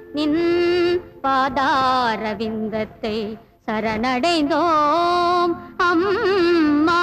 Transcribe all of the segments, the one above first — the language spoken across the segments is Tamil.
நின் பாதாரவிந்தத்தை சரணடைந்தோம் அம்மா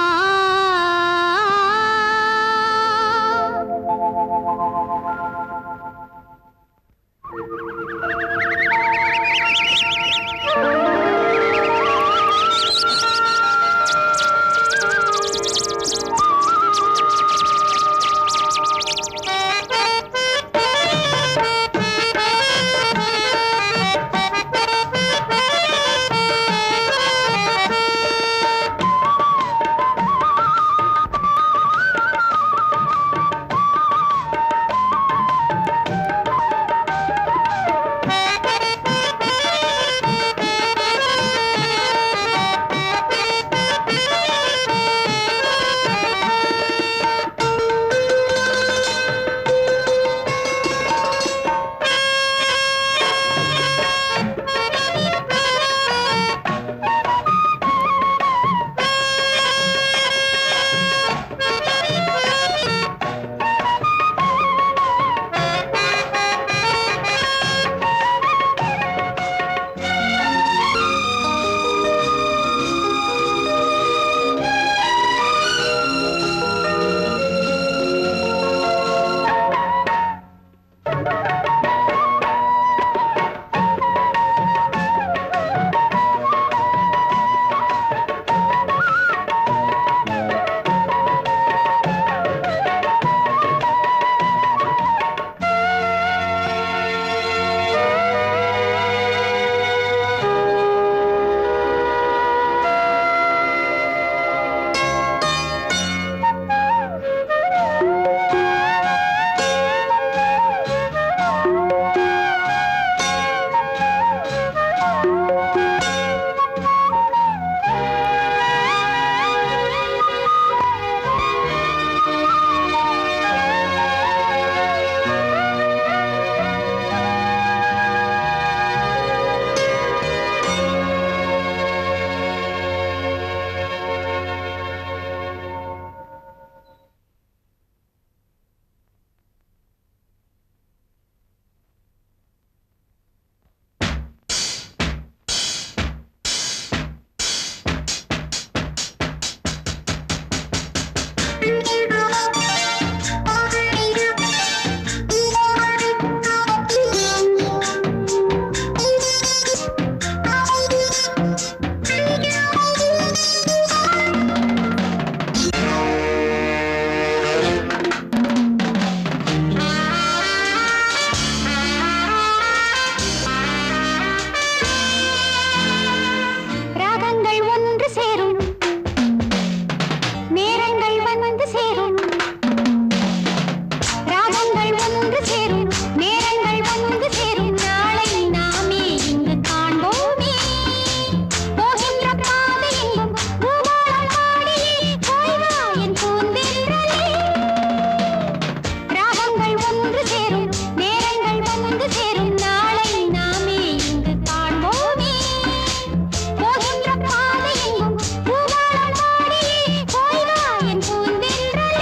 ராகங்கள் ஒன்று சேரும் நேரங்கள் வந்து சேரும் ராகங்கள் ஒன்று சேரும் நேரங்கள் வந்து சேரும் நாளை நாமே இங்கு காண்போமே போகின்ற பாதை எங்கும் பூபாலம் பாடியே போய்வா என் பூந்தென்றலே ராகங்கள் ஒன்று சேரும் நேரங்கள் வந்து சேரும் நாளை நாமே இங்கு காண்போமே போகின்ற பாதை எங்கும் பூவாளம் பாடியே போய்வா என் பூந்தென்றலே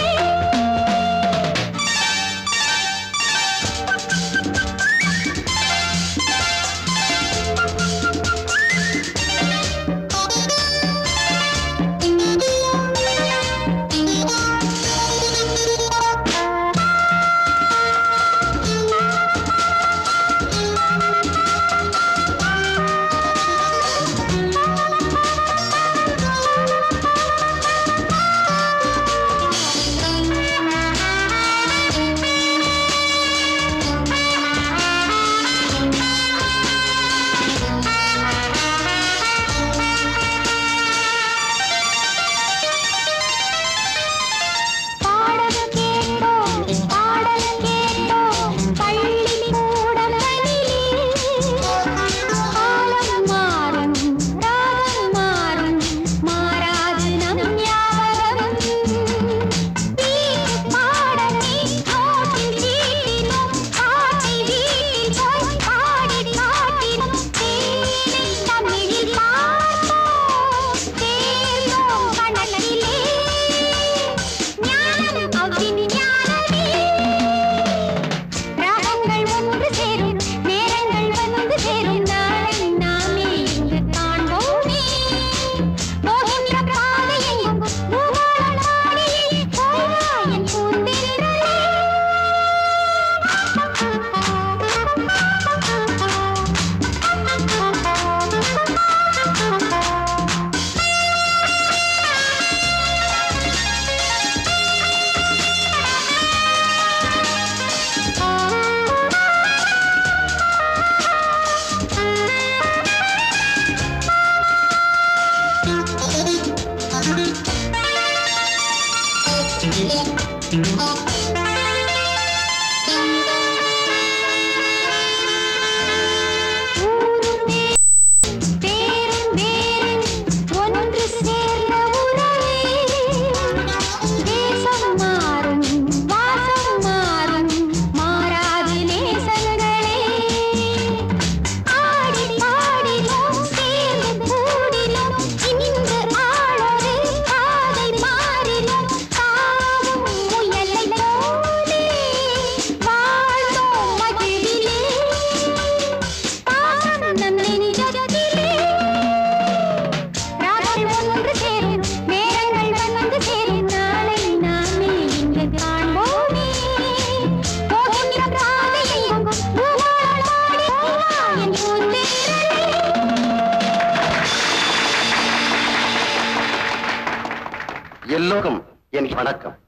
எல்லோருக்கும் என் வணக்கம்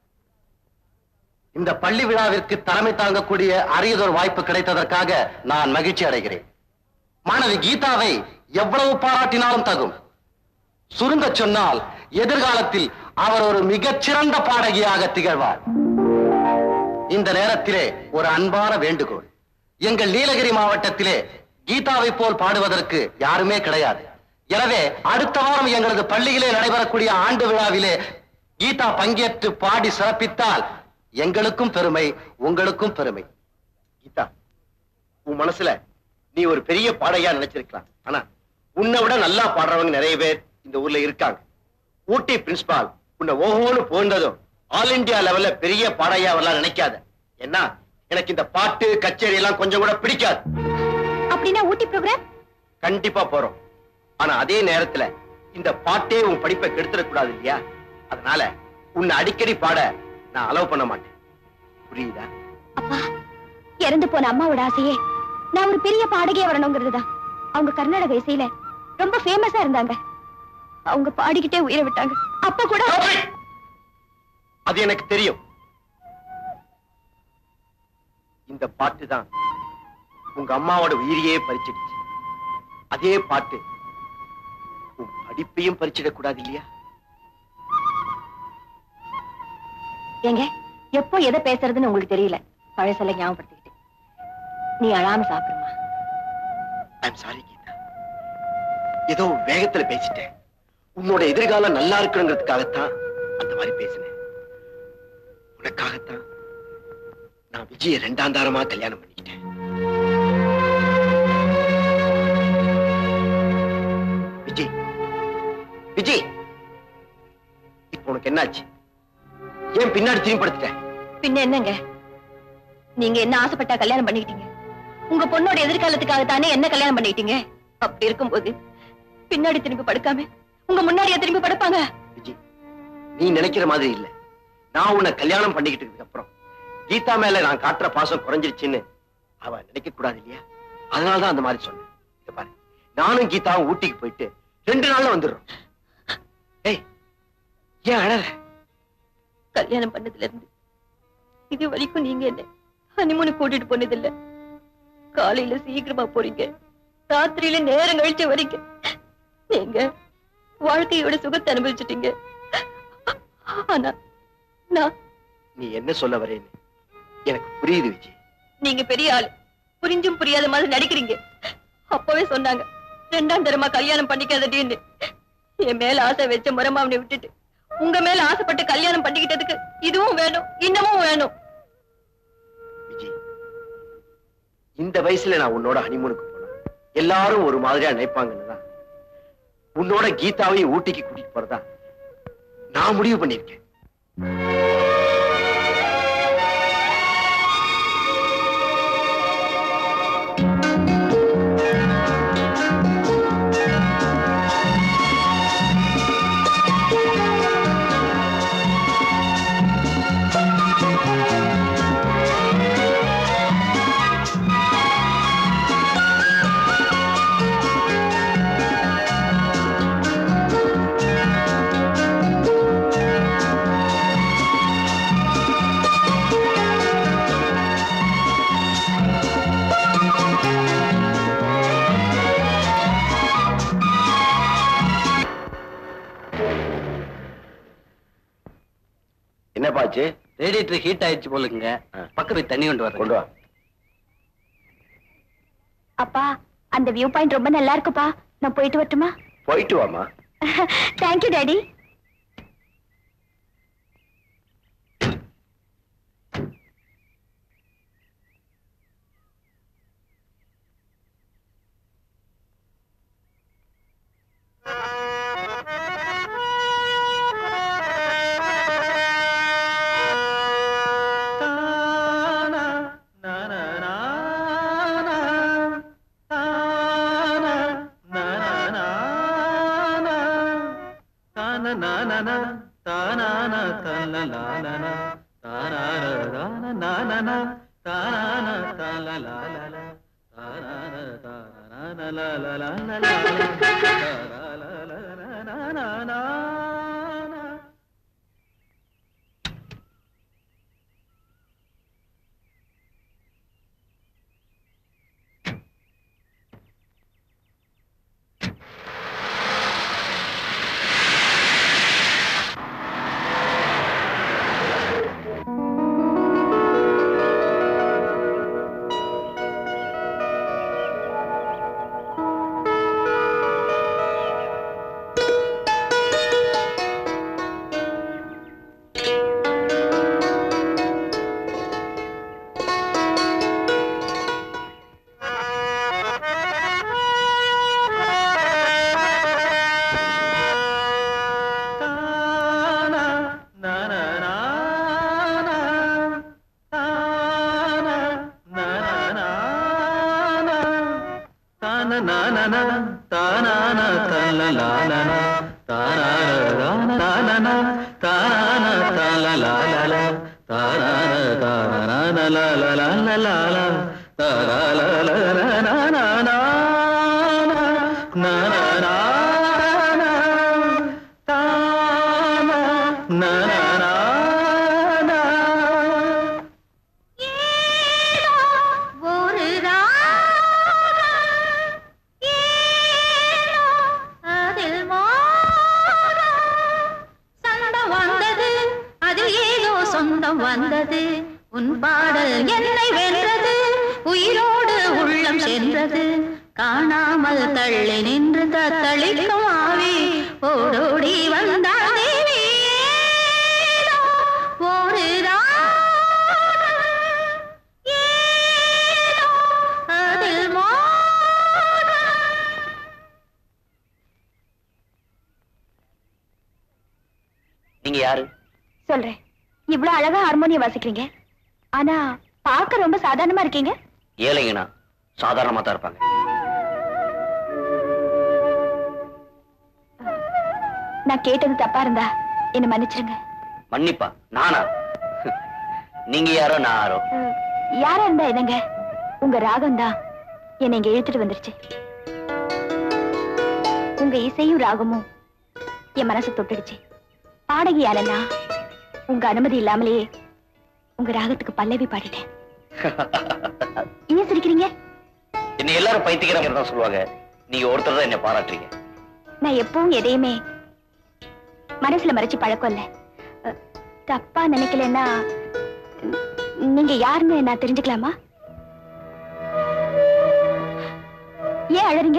இந்த பள்ளி விழாவிற்கு தலைமை தாங்கக்கூடிய அரியதொரு வாய்ப்பு கிடைத்ததற்காக நான் மகிழ்ச்சி அடைகிறேன் மாணவி கீதாவை எவ்வளவு பாராட்டினாலும் தகும் சுருங்க சொன்னால் எதிர்காலத்தில் அவர் ஒரு மிகச்சிறந்த பாடகியாக திகழ்வார் இந்த நேரத்திலே ஒரு அன்பான வேண்டுகோள் எங்கள் நீலகிரி மாவட்டத்திலே கீதாவை போல் பாடுவதற்கு யாருமே கிடையாது எனவே அடுத்த வாரம் எங்களது பள்ளியிலே நடைபெறக்கூடிய ஆண்டு விழாவிலே கீதா பங்கேற்று பாடி சிறப்பித்தால் எங்களுக்கும் பெருமை உங்களுக்கும் பெருமை கீதா உன் மனசுல நீ ஒரு பெரிய பாடகியா நினைச்சிருக்கலாம் ஆனா உன்னை விட நல்லா பாடுறவங்க நிறைய பேர் இந்த ஊர்ல இருக்காங்க ஊட்டி பிரின்சிபால் உன்னை ஓஹோன்னு போன்றதும் ஆல் இந்தியா லெவல்ல பெரிய பாடகியா வரலாம் நினைக்காத என்ன எனக்கு இந்த பாட்டு கச்சேரி எல்லாம் கொஞ்சம் கூட பிடிக்காது அப்படின்னா ஊட்டி ப்ரோக்ராம் கண்டிப்பா போறோம் ஆனா அதே நேரத்துல இந்த பாட்டே உன் படிப்பை கெடுத்துடக்கூடாது இல்லையா அதனால உன்னை அடிக்கடி பாட நான் அலோவ் பண்ண மாட்டேன் புரியுதா அப்பா இறந்து போன அம்மாவோட ஆசையே நான் ஒரு பெரிய பாடகியா வரணுங்கிறதுதான் அவங்க கர்நாடக இசையில ரொம்ப ஃபேமஸா இருந்தாங்க அவங்க பாடிக்கிட்டே உயிரை விட்டாங்க அப்ப கூட Stop it! அது எனக்கு தெரியும் இந்த பாட்டு தான் உங்க அம்மாவோட உயிரையே பறிச்சிடுச்சு அதே பாட்டு உன் படிப்பையும் பறிச்சிடக் கூடாது இல்லையா ஏங்க எப்போ எதை பேசுறதுன்னு உங்களுக்கு தெரியல பழசெல்லாம் ஞாபகப்படுத்திக்கிட்டு நீ அழாம சாப்பிடுமா ஐம் சாரி கீதா ஏதோ வேகத்துல பேசிட்டேன் உன்னோட எதிர்காலம் நல்லா இருக்கணுங்கிறதுக்காகத்தான் அந்த மாதிரி பேசினேன் உனக்காகத்தான் நான் விஜய ரெண்டாம் தாரமா கல்யாணம் பண்ணிக்கிட்டேன் விஜய் விஜய் இப்போ உனக்கு என்னாச்சு ஏன் பின்னாடி திரும்பி படுத்துட்டேன் பின்ன என்னங்க நீங்க என்ன ஆசைப்பட்டா கல்யாணம் பண்ணிக்கிட்டீங்க உங்க பொண்ணோட எதிர்காலத்துக்காக தானே என்ன கல்யாணம் பண்ணிக்கிட்டீங்க அப்படி இருக்கும்போது பின்னாடி திரும்பி படுக்காம உங்க முன்னாடியே திரும்பி படுப்பாங்க விஜய் நீ நினைக்கிற மாதிரி இல்ல நான் உன்னை கல்யாணம் பண்ணிக்கிட்டதுக்கு அப்புறம் கீதா மேல நான் காட்டுற பாசம் குறைஞ்சிருச்சுன்னு அவ நினைக்க கூடாது இல்லையா அதனாலதான் அந்த மாதிரி சொன்னேன் இத பாரு நானும் கீதாவும் ஊட்டிக்கு போயிட்டு ரெண்டு நாள்ல வந்துடுறோம் ஏய் ஏன் அழற கல்யாணம் பண்ணதுல இருந்து இது வரைக்கும் நீங்க என்ன ஹனிமூனு கூட்டிட்டு போனது இல்ல காலையில சீக்கிரமா போறீங்க ராத்திரியில நேரம் கழிச்சு வரீங்க நீங்க வாழ்க்கையோட சுகத்தை அனுபவிச்சிட்டீங்க ஆனா நான் நீ என்ன சொல்ல வரேன்னு எனக்கு புரியுது விஜய் நீங்க பெரிய ஆளு புரிஞ்சும் புரியாத மாதிரி நடிக்கிறீங்க அப்பவே சொன்னாங்க ரெண்டாம் தரமா கல்யாணம் பண்ணிக்காதடின்னு என் மேல ஆசை வச்ச முறமாவனை விட்டுட்டு உங்க மேல ஆசைப்பட்டு கல்யாணம் பண்ணிக்கிட்டதுக்கு இதுவும் வேணும் இன்னமும் வேணும் விஜய் இந்த வயசுல நான் உன்னோட ஹனிமூனுக்கு போனா எல்லாரும் ஒரு மாதிரியா நினைப்பாங்கன்னு தான் உன்னோட கீதாவையும் ஊட்டிக்கு கூட்டிட்டு போறதா நான் முடிவு பண்ணிருக்கேன் என்னப்பாச்சு ரேடியேட்டர் ஹீட் ஆயிடுச்சு போலுங்க ஆ. பக்கத்து போய் தண்ணி கொண்டு வர கொண்டு வா அப்பா அந்த வியூ பாயிண்ட் ரொம்ப நல்லா இருக்குப்பா நான் போயிட்டு வரட்டுமா போயிட்டு வாமா தேங்க்யூ டாடி ஒரு ராகம் ஏனோ அதில் மோகம். சந்தம் வந்தது அது ஏதோ சொந்தம் வந்தது உன் பாடல் என்னை வென்றது உயிரோடு உள்ளம் சென்றது காணாமல் தள்ளி நின்று தத்தளிக்கும் ஆவி ஓடோடி வந்தாள் தேவி ஏனோ ஒரு ராகம் ஏனோ அதில் மோகம். நீங்க யாரு சொல்றேன் இவ்வளவு அழகா ஹார்மோனியம் வாசிக்கிறீங்க ஆனா பார்க்க ரொம்ப சாதாரணமா இருக்கீங்க ஏழைங்கண்ணா சாதாரணமா தான் இருப்பாங்க நான் கேட்டது தப்பா இருந்தா என்ன மன்னிச்சிருங்க மன்னிப்பா நானா நீங்க யாரோ நான் யாரோ அஹ், யாரா இருந்தா என்னங்க உங்க ராகம் தான் என்னை இங்க இழுத்துட்டு வந்துருச்சு உங்க இசையும் ராகமும் என் மனசு தொட்டுடுச்சு பாடகி யாரன்னா உங்க அனுமதி இல்லாமலேயே உங்க ராகத்துக்கு பல்லவி பாடிட்டேன் ஏன் சிரிக்கிறீங்க என்ன எல்லாரும் பைத்தியக்கிறவங்க தான் சொல்லுவாங்க நீங்க ஒருத்தர் தான் என்ன பாராட்டுறீங்க நான் எப்பவும் எதையுமே மனசுல மறைச்சு பழக்கம் இல்ல அஹ், தப்பா நினைக்கலன்னா ந- நீங்க யாருன்னு நான் தெரிஞ்சுக்கலாமா ஏன் அழறீங்க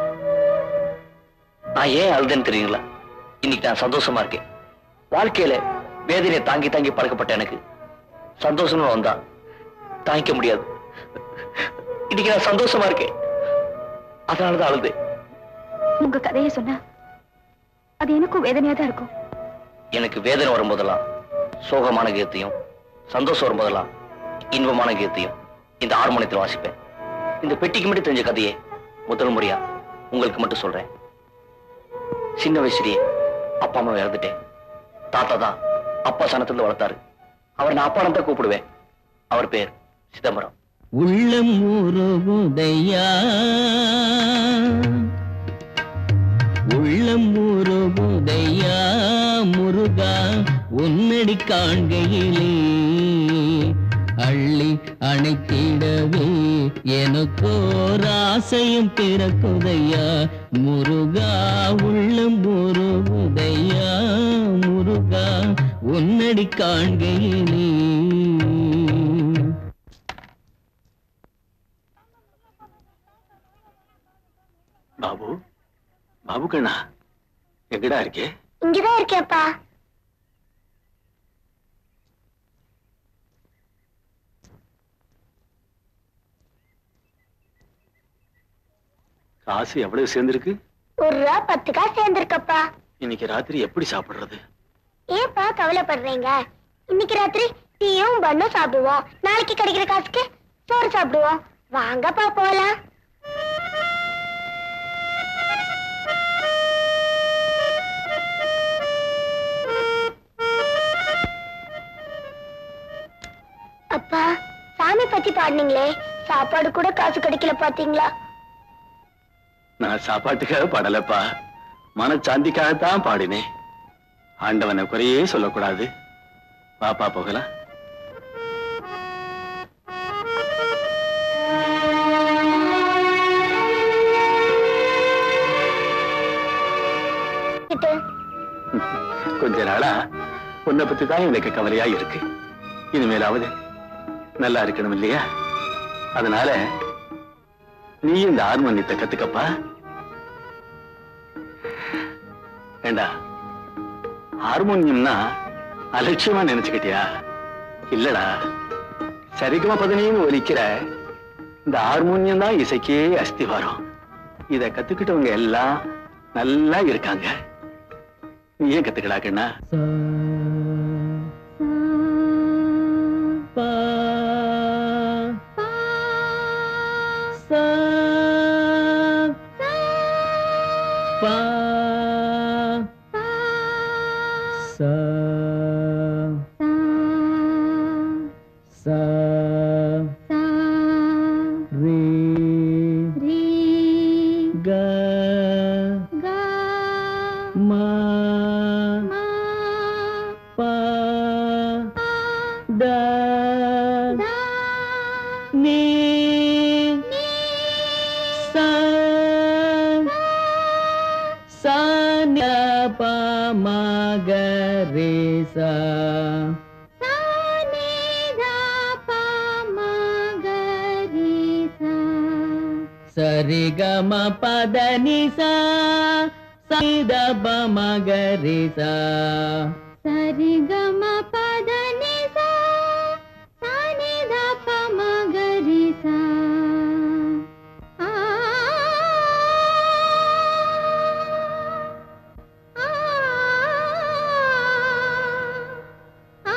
நான் ஏன் அழுதுன்னு தெரியுங்களா இன்னைக்கு நான் சந்தோஷமா இருக்கேன் வாழ்க்கையில வேதனையை தாங்கி தாங்கி பழக்கப்பட்ட எனக்கு சந்தோஷம்னு வந்தா தாங்கிக்க முடியாது இன்னைக்கு நான் சந்தோஷமா இருக்கேன் அதனாலதான் அழுது உங்க கதையை சொன்னா அது எனக்கும் வேதனையா தான் இருக்கும் எனக்கு வேதனை வரும்போதெல்லாம் சோகமான கீதத்தையும் சந்தோஷம் வரும்போதெல்லாம் இன்பமான கீதத்தையும் இந்த ஹார்மோனியத்தில் வாசிப்பேன் இந்த பெட்டிக்கு மட்டும் தெரிஞ்ச கதையை முதல் முறையா உங்களுக்கு மட்டும் சொல்றேன் சின்ன வயசுலயே அப்பா அம்மா இறந்துட்டேன் தாத்தா தான் அப்பா சனத்துல வளர்த்தாரு அவர் நான் அப்பா தான் கூப்பிடுவேன் அவர் பேர் சிதம்பரம் உள்ளம் உருகுதையா உள்ளம் உருகுதையா முருகா உன்னடி காண்கையிலே அள்ளி அணைத்திடவே எனக்கோர் ஆசையும் பிறக்குதையா முருகா உள்ளம் உருகுதையா முருகா உன்னடி காண்கையிலே பாபு பாபு கண்ணா எங்கடா இருக்கே இங்கதான் இருக்கேப்பா காசு எவ்வளவு சேர்ந்திருக்கு ஒரு ரூபா பத்து காசு சேர்ந்திருக்கப்பா இன்னைக்கு ராத்திரி எப்படி சாப்பிடுறது ஏன்பா கவலைப்படுறீங்க இன்னைக்கு ராத்திரி டீயும் பண்ணும் சாப்பிடுவோம் நாளைக்கு கிடைக்கிற காசுக்கு சோறு சாப்பிடுவோம் வாங்கப்பா போலாம் அப்பா சாமி பத்தி பாடுனீங்களே சாப்பாடு கூட காசு கிடைக்கல பாத்தீங்களா நான் சாப்பாட்டுக்காக பாடலப்பா மனச்சாந்திக்காகத்தான் பாடினேன் ஆண்டவனை குறையே சொல்லக்கூடாது பாப்பா போகலாம் கொஞ்ச நாளா உன்னை பத்தி தான் எனக்கு கவலையா இருக்கு இனிமேலாவது நல்லா இருக்கணும் இல்லையா அதனால நீ இந்த ஹார்மோனியத்தை கத்துக்கப்பா ஏண்டா ஹார்மோனியம்னா அலட்சியமா நினைச்சுக்கிட்டியா இல்லடா சரிகமா பதனியும் ஒலிக்கிற இந்த ஹார்மோனியம் தான் இசைக்கே அஸ்திவாரம் இத கத்துக்கிட்டவங்க எல்லாம் நல்லா இருக்காங்க நீ ஏன் கத்துக்கடா கண்ணா பா சா பா சா சா ரே க மா பா த நீ சா சா ந ப ம க ரே சா சரி க ம பத நி சா சரி த ப ம க ரே சா சரிகம பத நிசா சானி த ப ம க ரி சா ஆ ஆ ஆ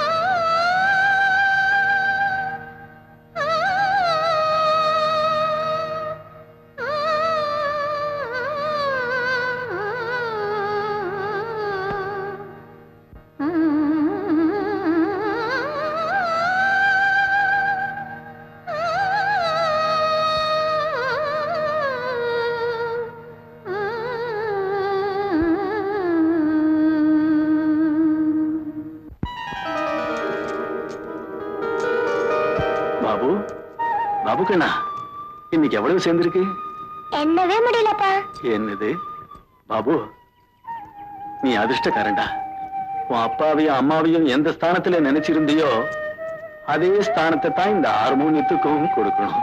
பாபு பாபு கண்ணா இன்னைக்கு எவ்வளவு சேர்ந்திருக்கு என்னவே முடியலப்பா என்னது பாபு நீ அதிர்ஷ்டக்காரன்டா உன் அப்பாவையும் அம்மாவையும் எந்த ஸ்தானத்துல நினைச்சிருந்தியோ அதே ஸ்தானத்தை தான் இந்த ஹார்மோனியத்துக்கும் கொடுக்கணும்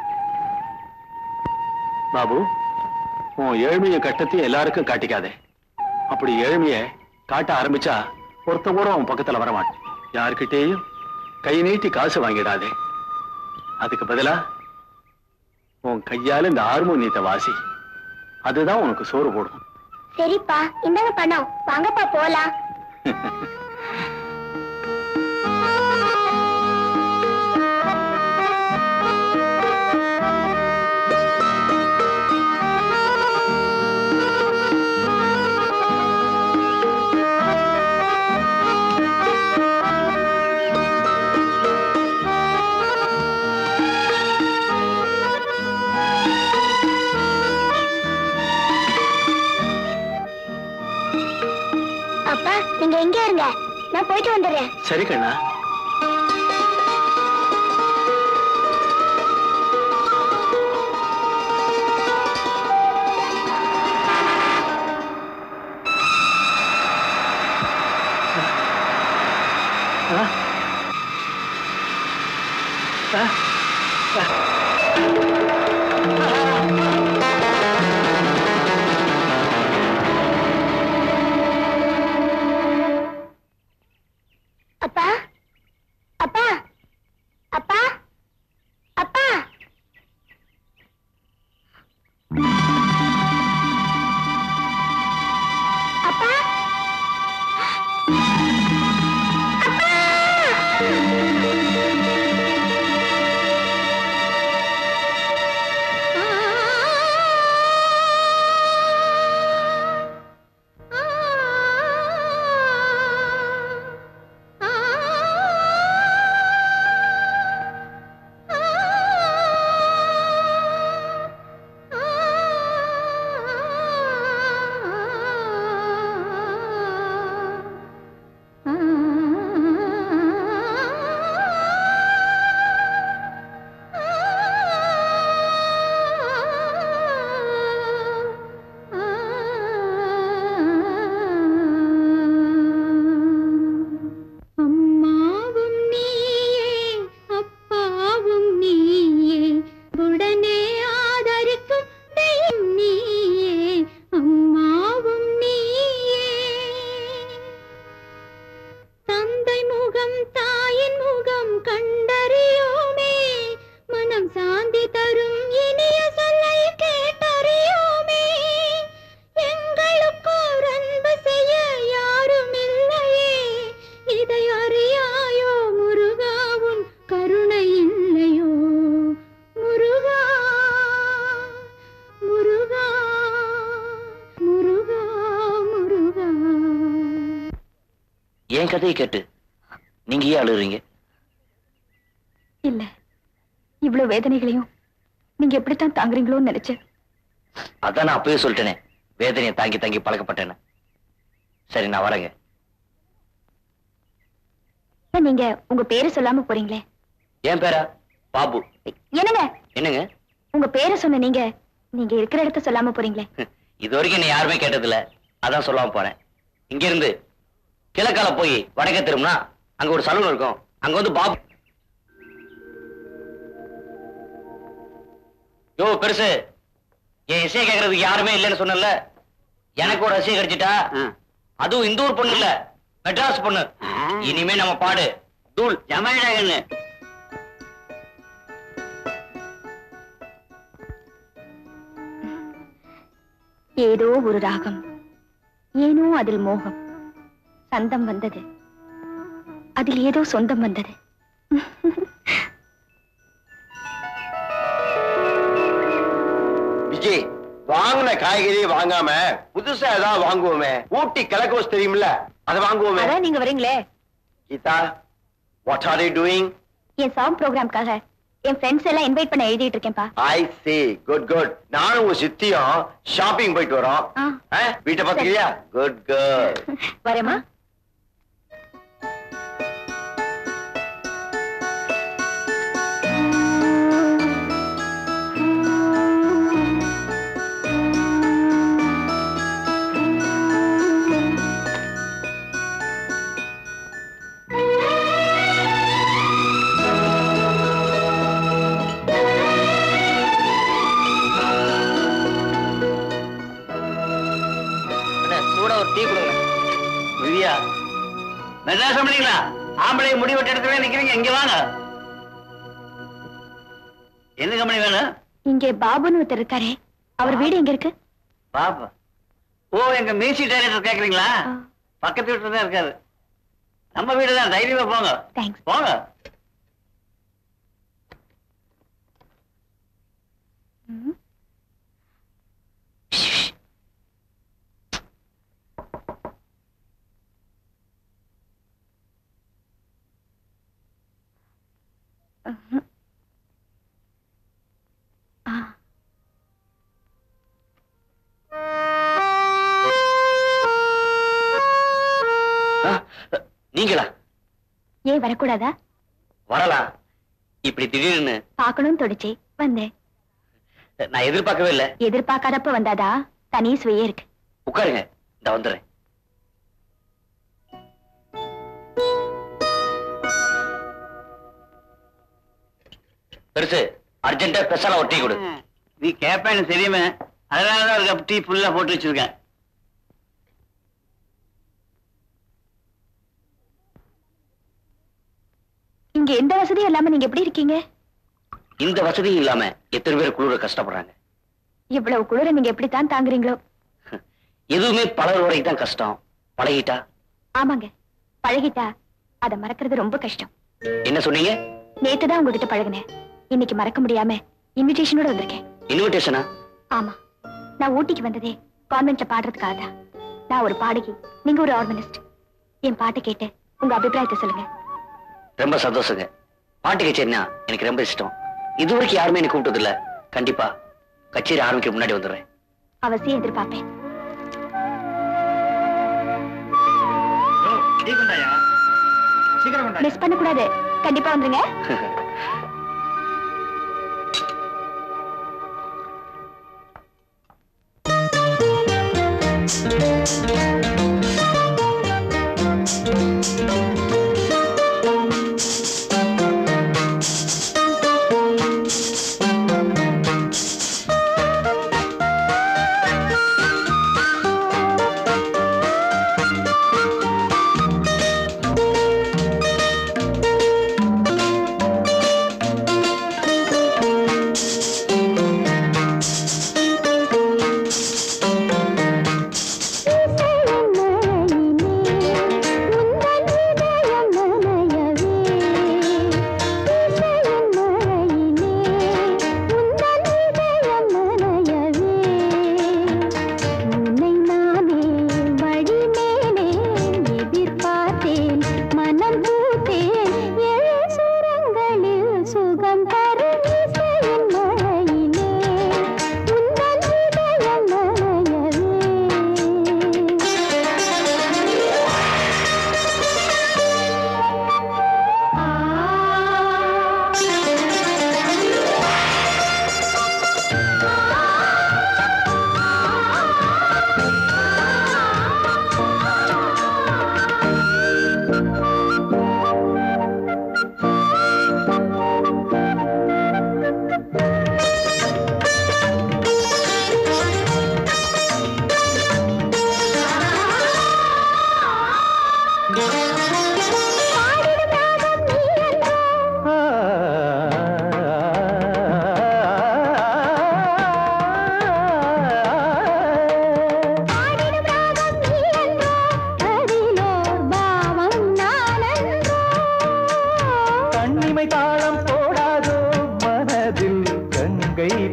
பாபு உன் ஏழ்மைய கட்டத்தையும் எல்லாருக்கும் காட்டிக்காதே அப்படி ஏழ்மைய காட்ட ஆரம்பிச்சா ஒருத்த கூட உன் பக்கத்துல வரமாட்டேன் யாருக்கிட்டேயும் கை நீட்டி காசு வாங்கிடாதே அதுக்கு பதிலா உன் கையால இந்த ஹார்மோனியத்தை வாசி அதுதான் உனக்கு சோறு போடும் சரிப்பா இந்தாங்க பணம் வாங்கப்பா போலாம் அப்பா நீங்க எங்க இருங்க நான் போயிட்டு வந்துடுறேன் சரி கண்ணா ஆ? ஆ? அப்பா என் கதையை கேட்டு நீங்க ஏன் அழுகுறீங்க இல்ல இவ்வளவு வேதனைகளையும் நீங்க எப்படித்தான் தாங்குறீங்களோன்னு நினைச்சேன் அதான் நான் அப்பவே சொல்லிட்டேனே வேதனையை தாங்கி தாங்கி பழக்கப்பட்டேன்னு சரி நான் வரேங்க ஏன் நீங்க உங்க பேரை சொல்லாம போறீங்களே என் பேரா பாபு என்னங்க என்னங்க உங்க பேரை சொன்ன நீங்க நீங்க இருக்கிற இடத்த சொல்லாம போறீங்களே இது வரைக்கும் என்ன யாருமே கேட்டதில்ல அதான் சொல்லாம போறேன் இங்க இருந்து கிழக்கால போய் வடக்க திரும்பினா அங்க ஒரு சலூன் இருக்கும் அங்க வந்து பாபு யோ பெருசு என் இசையை கேட்கறதுக்கு யாருமே இல்லைன்னு சொன்னல எனக்கு ஒரு ரசிகை கிடைச்சிட்டா அதுவும் இந்த ஊர் பொண்ணு இல்ல மெட்ராஸ் பொண்ணு இனிமே நம்ம பாடு தூள் ஜமையடகன்னு ஏதோ ஒரு ராகம் ஏனோ அதில் மோகம் சந்தம் வந்தது அதில் ஏதோ சொந்தம் வந்தது விஜய் வாங்கின காய்கறி வாங்காம புதுசா ஏதாவது வாங்குவோமே ஊட்டி கிழக்கோஸ் தெரியுமில்ல அதை வாங்குவோமே அதான் நீங்க வரீங்களே Geetha what are you doing என் சாங் ப்ரோக்ராம்காக என் ஃப்ரெண்ட்ஸ் எல்லாம் இன்வைட் பண்ண எழுதிட்டு இருக்கேன்ப்பா ஐ see குட் குட் நானும் உங்க சித்தியும் ஷாப்பிங் போயிட்டு வரோம் ஆ. ஆ, வீட்டை பாத்துக்கிறியா குட் குட் வரேம்மா சூட ஒரு டீ கொடுங்க விதியா மெட்ராஸ் கம்பெனிங்களா ஆம்பளை முடி வெட்ட இடத்துல நிக்கிறீங்க இங்க வாங்க என்ன கம்பெனி வேணும் இங்கே பாபுன்னு ஒருத்தர் இருக்காரே அவர் வீடு எங்க இருக்கு பாப்பா ஓ எங்க மியூசிக் டைரக்டர் கேக்குறீங்களா பக்கத்து வீட்டுல தான் இருக்காரு நம்ம வீடு தான் தைரியமா போங்க தேங்க்ஸ் போங்க ஆ, நீங்களா ஏன் வரக்கூடாதா வரலாம் இப்படி திடீர்னு பார்க்கணும்னு தோணுச்சு வந்தேன் நான் எதிர்பார்க்கவே இல்லை எதிர்பார்க்காதப்ப வந்தாதா தனி சுவையே இருக்கு உட்காருங்க இந்த வந்துடுறேன் பெருசு அர்ஜென்ட்டா ஸ்பெஷலா ஒரு டீ கொடு நீ கேப்பேன்னு தெரியுமே அதனாலதான் ஒரு கப் டீ ஃபுல்லா போட்டு வச்சிருக்கேன் இங்க எந்த வசதியும் இல்லாம நீங்க எப்படி இருக்கீங்க இந்த வசதியும் இல்லாம எத்தனை பேர் குளிர கஷ்டப்படுறாங்க இவ்வளவு குளிர நீங்க எப்படித்தான் தாங்குறீங்களோ எதுவுமே பலர் வரைக்கும் தான் கஷ்டம் பழகிட்டா ஆமாங்க பழகிட்டா அத மறக்கிறது ரொம்ப கஷ்டம் என்ன சொன்னீங்க நேத்து தான் உங்ககிட்ட பழகுனேன் இன்னைக்கு மறக்க முடியாம இன்விடேஷனோட வந்திருக்கேன் இன்விடேஷனா ஆமா நான் ஊட்டிக்கு வந்ததே கான்வென்ட்ல பாடுறதுக்காக தான் நான் ஒரு பாடகி நீங்க ஒரு ஆர்கனிஸ்ட் என் பாட்டை கேட்டு உங்க அபிப்பிராயத்தை சொல்லுங்க ரொம்ப சந்தோஷங்க பாட்டு கச்சேரினா எனக்கு ரொம்ப இஷ்டம் இது வரைக்கும் யாருமே எனக்கு கூப்பிட்டது இல்ல கண்டிப்பா கச்சேரி ஆரம்பிக்க முன்னாடி வந்துடுறேன் அவசியம் எதிர்பார்ப்பேன் மிஸ் பண்ண கூடாது கண்டிப்பா வந்துருங்க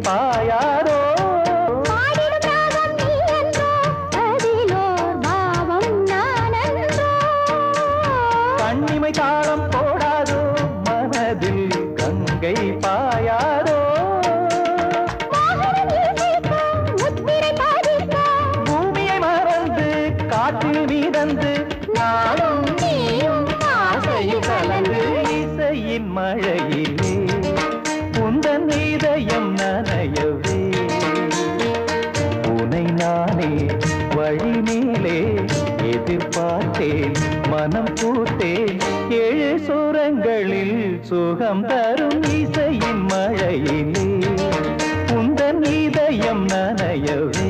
பாயாதோ பாடிடும் ராகம் நீ என்றோ அதிலோர் பாவம் நான் என்றோ கண்ணிமை தாளம் போடாதோ மனதில் கங்கை பாயாதோ மோகனம் இசைக்க முத்திரை பாதிக்க பூமியை மறந்து காற்றில் மிதந்து நானும் நீயும் ஆசையில் கலந்து இசையின் மழையிலே உந்தன் இதயம் நனையவே உனை நானே வழி மேலே எதிர்பார்த்தேன் மனம் பூத்தேன் ஏழு சுரங்களில் சுகம் தரும் இசையின் மழையிலே உந்தன் இதயம் நனையவே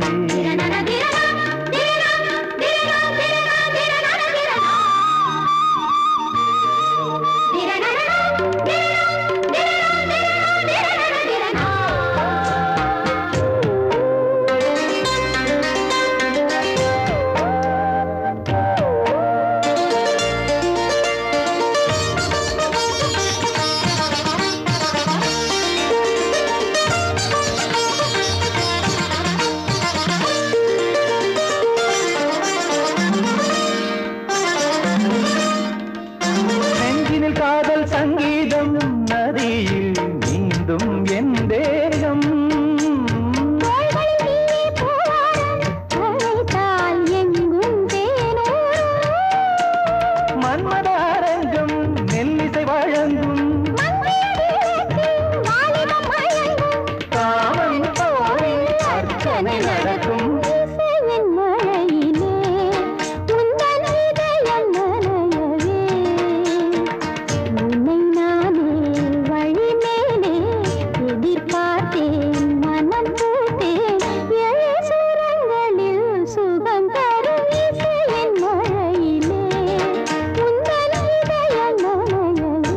நெஞ்சினில் காதல் சங்கீதம் நதியில் நீந்தும் என் தேகம் மன்மத அரங்கம் மெல்லிசை வழங்கும் காமன் கோவில் அர்ச்சனை நடக்கும் எதிர்பார்த்தேன் மனம் பூத்தேன் ஏழு சுரங்களில் சுகம் தரும் இசையின் மழையிலே உந்தன் இதயம் நனையவே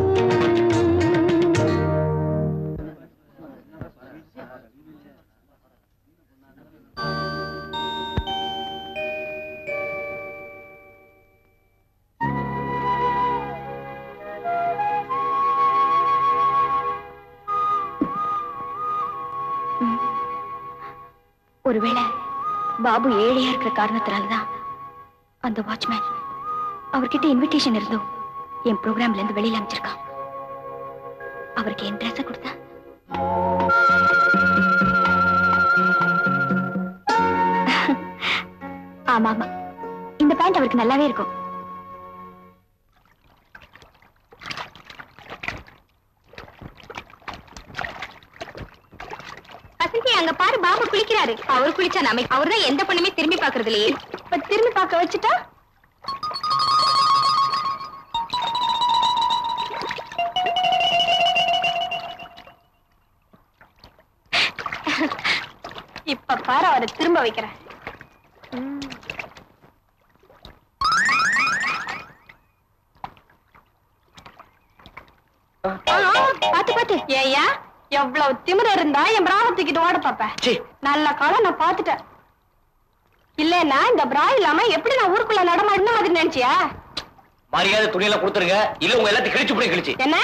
ஒருவேளை பாபு ஏழையா இருக்கிற காரணத்தினாலதான் அந்த வாட்ச்மேன் அவர்கிட்ட இன்விடேஷன் இருந்தும் என் ப்ரோக்ராம்ல இருந்து வெளியில அமைச்சிருக்கான் அவருக்கு என் ட்ரெஸ் கொடுத்தா ஆமா ஆமா இந்த பேண்ட் அவருக்கு நல்லாவே இருக்கும் வசந்தி அங்க பாரு பாபு குளிக்கிறாரு அவர் குளிச்சா நாம அவர்தான் எந்த பொண்ணுமே திரும்பி பாக்குறது இல்லையே இப்ப திரும்பி பார்க்க வச்சுட்டா இப்ப பாரு அவரை திரும்ப வைக்கிறேன் பாத்து பாத்து ஏயா எவ்வளவு திமிர இருந்தா என் பிராவை தூக்கிட்டு ஓட பாப்பேன் சீ. நல்ல காலம் நான் பாத்துட்டேன் இல்லன்னா இந்த பிரா இல்லாம எப்படி நான் ஊருக்குள்ள நடமாடின மாதிரி நினைச்சியா மரியாதை துணியெல்லாம் கொடுத்துருங்க இல்ல உங்க எல்லாத்தையும் கிழிச்சு போய் கிழிச்சு என்ன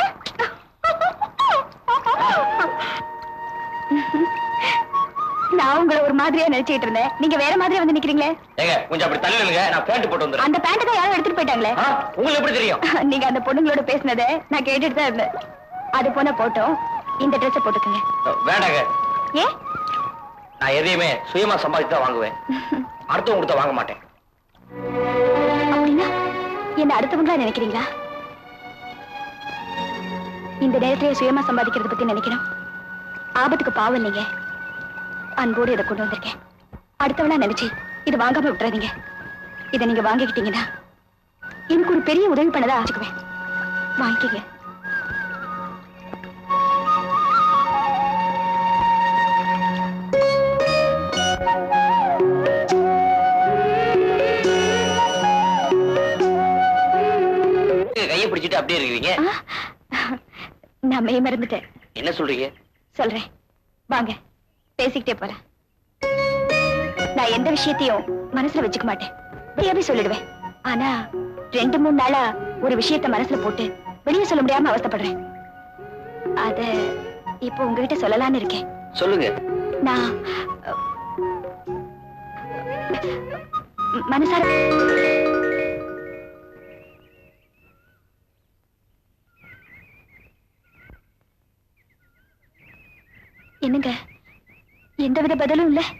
நான் உங்களை ஒரு மாதிரியா நினைச்சிட்டு இருந்தேன் நீங்க வேற மாதிரியா வந்து நிக்கிறீங்களே ஏங்க கொஞ்சம் அப்படி தள்ளி நில்லுங்க நான் பேண்ட் போட்டு வந்துடுறேன் அந்த பேண்ட் தான் யாரும் எடுத்துட்டு போயிட்டாங்களே ஆ, உங்களுக்கு எப்படி தெரியும் நீங்க அந்த பொண்ணுங்களோட பேசினதை நான் கேட்டுட்டு தான் இருந்தேன் அது போன போட்டோம் இந்த ட்ரெஸ் போட்டுக்கங்க வேண்டாங்க ஏ நான் எதையுமே சுயமா சம்பாதிச்சு தான் வாங்குவேன் அடுத்தவங்க கொடுத்தா வாங்க மாட்டேன் அப்படின்னா என்ன அடுத்தவங்களா நினைக்கிறீங்களா இந்த நேரத்திலேயே சுயமா சம்பாதிக்கிறத பத்தி நினைக்கணும் ஆபத்துக்கு பாவம் இல்லைங்க அன்போடு இதை கொண்டு வந்திருக்கேன் அடுத்தவனா நினைச்சு இது வாங்காம விட்டுறாதீங்க இதை நீங்க வாங்கிக்கிட்டீங்கன்னா எனக்கு ஒரு பெரிய உதவி பண்ணதா ஆச்சுக்குவேன் வாங்கிக்கங்க கையை பிடிச்சிட்டு அப்படியே இருக்கீங்க ஆ, நான் மெய் மறந்துட்டேன் என்ன சொல்றீங்க சொல்றேன் வாங்க பேசிக்கிட்டே போறேன் நான் எந்த விஷயத்தையும் மனசுல வச்சுக்க மாட்டேன் வெளியாவே சொல்லிடுவேன் ஆனா ரெண்டு மூணு நாளா ஒரு விஷயத்த மனசுல போட்டு வெளியே சொல்ல முடியாம அவஸ்தைப்படுறேன் அத இப்போ உங்ககிட்ட சொல்லலாம்னு இருக்கேன் சொல்லுங்க நான் அஹ், ம- மனசார என்னங்க எந்தவித பதிலும் இல்ல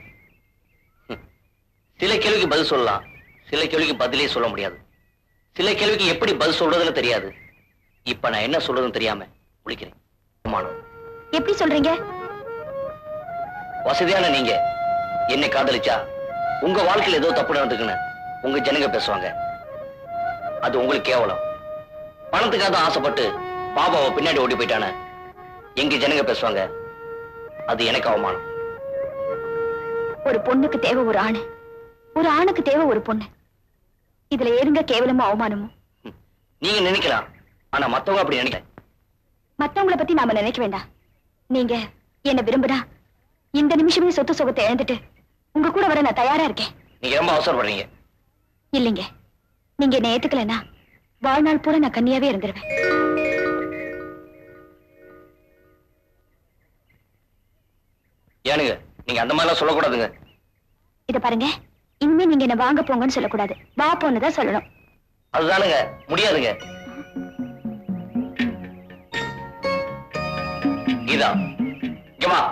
சில கேள்விக்கு பதில் சொல்லலாம் சில கேள்விக்கு பதிலே சொல்ல முடியாது சில கேள்விக்கு எப்படி பதில் சொல்றதுன்னு தெரியாது இப்ப நான் என்ன சொல்றதுன்னு தெரியாம முடிக்கிறேன் அவமானம். எப்படி சொல்றீங்க வசதியான நீங்க என்னை காதலிச்சா உங்க வாழ்க்கையில ஏதோ தப்பு நடந்துக்குன்னு உங்க ஜனங்க பேசுவாங்க அது உங்களுக்கு கேவலம் பணத்துக்காக தான் ஆசைப்பட்டு பாபாவை பின்னாடி ஓடி போயிட்டானே எங்க ஜனங்க பேசுவாங்க அது எனக்கு அவமானம் ஒரு பொண்ணுக்கு தேவை ஒரு ஆணு ஒரு ஆணுக்கு தேவை ஒரு பொண்ணு இதுல ஏதுங்க கேவலமும் அவமானமும் நீங்க நினைக்கலாம் ஆனா மத்தவங்க அப்படி நினைக்கல மத்தவங்கள பத்தி நாம நினைக்க வேண்டாம் நீங்க என்ன விரும்புனா இந்த நிமிஷமே சொத்து சுகத்தை இழந்துட்டு உங்க கூட வர நான் தயாரா இருக்கேன் நீங்க ரொம்ப அவசரப்படுறீங்க இல்லைங்க நீங்க என்ன ஏத்துக்கலனா வாழ்நாள் பூரா நான் கன்னியாவே இருந்துருவேன் ஏனுங்க நீங்க அந்த மாதிரிலாம் சொல்லக்கூடாதுங்க இத பாருங்க இனிமே நீங்க என்ன வாங்க போங்கன்னு சொல்லக்கூடாது வா போன்னு தான் சொல்லணும் அதுதானுங்க முடியாதுங்க கீதா இங்க வா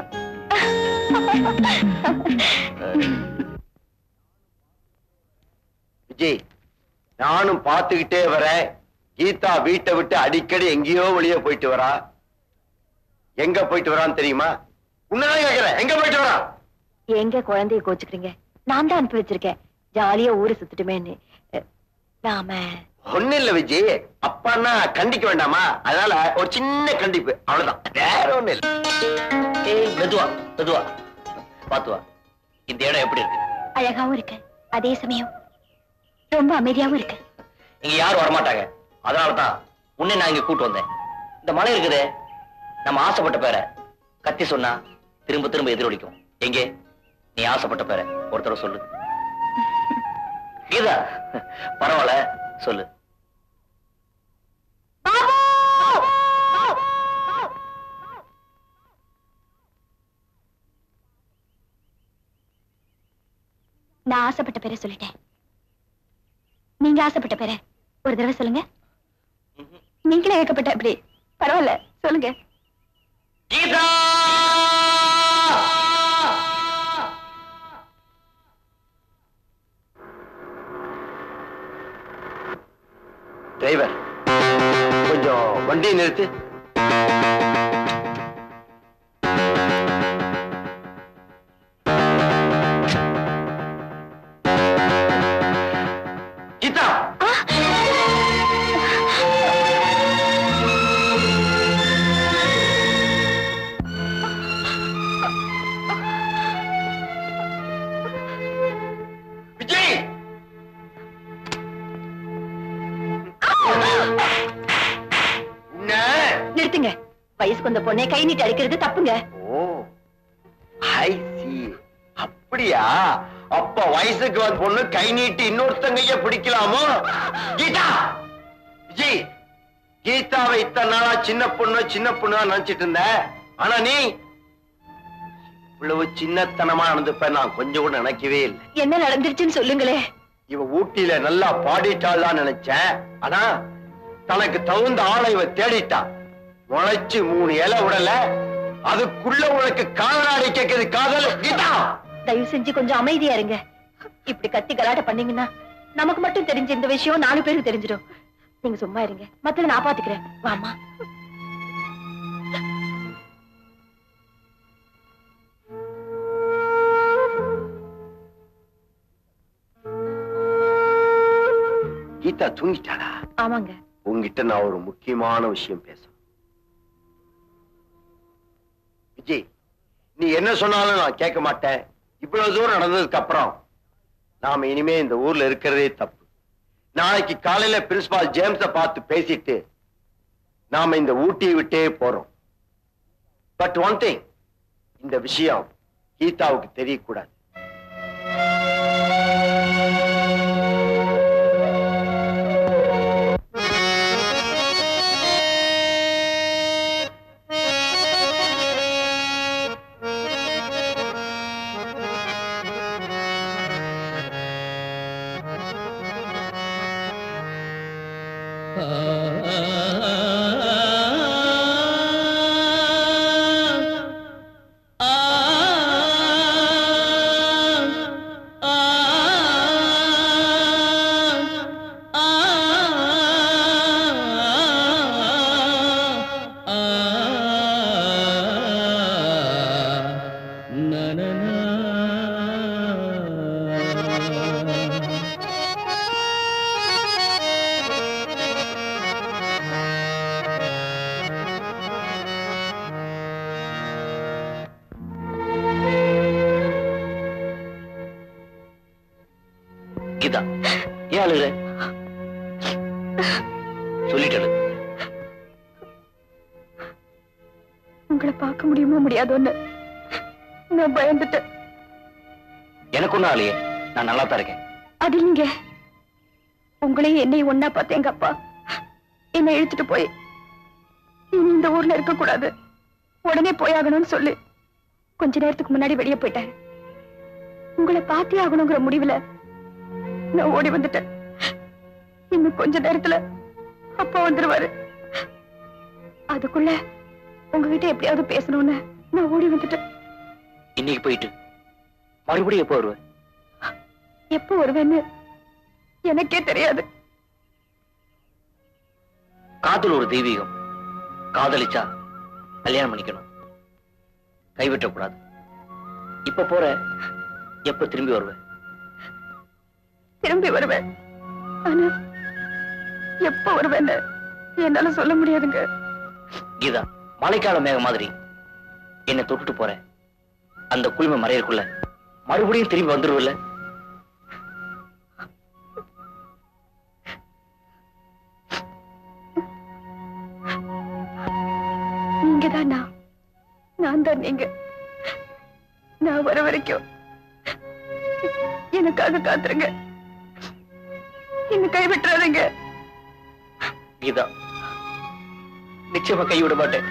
விஜய் நானும் பார்த்துக்கிட்டே வரேன் கீதா வீட்டை விட்டு அடிக்கடி எங்கேயோ வெளியே போயிட்டு வரா எங்க போயிட்டு வரான்னு தெரியுமா உன்னதான் கேக்குறேன் எங்க போயிட்டு வரா எங்க குழந்தைய கோச்சுக்கிறீங்க நான் தான் அனுப்பி வச்சிருக்கேன் ஜாலியா ஊரை சுத்துட்டுமேன்னு அஹ், நாம ஒண்ணு இல்ல விஜய் அப்பான்னா கண்டிக்க வேண்டாமா அதனால ஒரு சின்ன கண்டிப்பு அவ்வளவுதான் வேற ஒண்ணு இல்ல ஏய் மெதுவா மெதுவா பாத்து வா இந்த இடம் எப்படி இருக்கு அழகாவும் இருக்கு அதே சமயம் ரொம்ப அமைதியாவும் இருக்கு இங்க யாரும் வரமாட்டாங்க அதனாலதான் உன்னை நான் இங்க கூட்டு வந்தேன் இந்த மலை இருக்குதே நம்ம ஆசைப்பட்ட பேரை கத்தி சொன்னா திரும்ப திரும்ப எதிரொலிக்கும் எங்கே நீ ஆசைப்பட்ட பேரை ஒரு தடவை சொல்லு கீதா பரவாயில்ல சொல்லு நான் ஆசைப்பட்ட பேரை சொல்லிட்டேன் நீங்க ஆசைப்பட்ட பேரை ஒரு தடவை சொல்லுங்க நீங்களே ஏற்கப்பட்ட அப்படி பரவாயில்ல சொல்லுங்க கீதா டிரைவர் கொஞ்சம் வண்டியை நிறுத்து கீதா விஜய் உன்னை நிறுத்துங்க வயசுக்கு வந்த பொண்ணை கை நீட்டி அடிக்கிறது தப்புங்க ஓ ஐ சி அப்படியா அப்ப வயசுக்கு வந்த பொண்ணு கை நீட்டி இன்னொருத்தங்கைய பிடிக்கலாமோ கீதா விஜய் கீதாவை இத்தனை நாளா சின்ன பொண்ணு சின்ன பொண்ணு நினைச்சிட்டு இருந்த ஆனா நீ இவ்வளவு சின்னத்தனமா நடந்துப்ப நான் கொஞ்சம் கூட நினைக்கவே இல்லை என்ன நடந்துருச்சுன்னு சொல்லுங்களே இவ ஊட்டியில நல்லா பாடிட்டாள்தான் நினைச்சேன் ஆனா தனக்கு தகுந்த ஆளை இவ தேடிட்டா முளைச்சு மூணு இலை விடல அதுக்குள்ள உனக்கு காதலாடி கேக்குது காதல் கீதா தயவு செஞ்சு கொஞ்சம் அமைதியா இருங்க இப்படி கத்தி கலாட்ட பண்ணீங்கன்னா நமக்கு மட்டும் தெரிஞ்ச இந்த விஷயம் நாலு பேருக்கு தெரிஞ்சிடும் நீங்க சும்மா இருங்க மத்தத நான் பாத்துக்கிறேன் வாமா கீதா தூங்கிட்டாளா ஆமாங்க உங்ககிட்ட நான் ஒரு முக்கியமான விஷயம் பேசணும் விஜய் நீ என்ன சொன்னாலும் நான் கேட்க மாட்டேன் இவ்வளவு தூரம் நடந்ததுக்கு அப்புறம் நாம இனிமே இந்த ஊர்ல இருக்கிறதே தப்பு நாளைக்கு காலையில பிரின்சிபால் ஜேம்ஸ பார்த்து பேசிட்டு நாம இந்த ஊட்டியை விட்டே போறோம் பட் ஒன் திங் இந்த விஷயம் கீதாவுக்கு தெரியக்கூடாது கீதா ஏன் அழுகுற சொல்லிட்டு அழு. உங்களை பார்க்க முடியுமா முடியாதோன்னு நான் பயந்துட்டேன் எனக்கு ஒண்ணும் ஆலையே நான் நல்லா தான் இருக்கேன் அது இல்லைங்க உங்களையும் என்னையும் ஒன்னா பார்த்த எங்க அப்பா என்னை இழுத்துட்டு போய் இனி இந்த ஊர்ல இருக்க கூடாது உடனே போயாகணும்னு சொல்லி கொஞ்ச நேரத்துக்கு முன்னாடி வெளியே போயிட்டாரு உங்களை பார்த்தே ஆகணுங்கிற முடிவுல நான் ஓடி வந்துட்டேன் இன்னும் கொஞ்ச நேரத்துல அப்பா வந்துருவாரு அதுக்குள்ள உங்ககிட்ட எப்படியாவது பேசணும்னு நான் ஓடி வந்துட்டேன் இன்னைக்கு போயிட்டு மறுபடியும் எப்போ வருவேன் எப்போ வருவேன்னு எனக்கே தெரியாது காதல் ஒரு தெய்வீகம் காதலிச்சா கல்யாணம் பண்ணிக்கணும் கைவிட்டக்கூடாது இப்ப போற எப்ப திரும்பி வருவேன் திரும்பி வருவேன் ஆனா எப்ப வருவேன்னு என்னால சொல்ல முடியாதுங்க கீதா மழைக்கால மேகம் மாதிரி என்னை தொட்டுட்டு போற அந்த குளிமை மறையறக்குள்ள மறுபடியும் திரும்பி வந்துருவில்ல நீங்க தான் நான் நான் தான் நீங்க நான் வர வரைக்கும் எனக்காக காத்துருங்க என்ன கைவிட்டுறாதீங்க கீதா நிச்சயமா கைவிட மாட்டேன்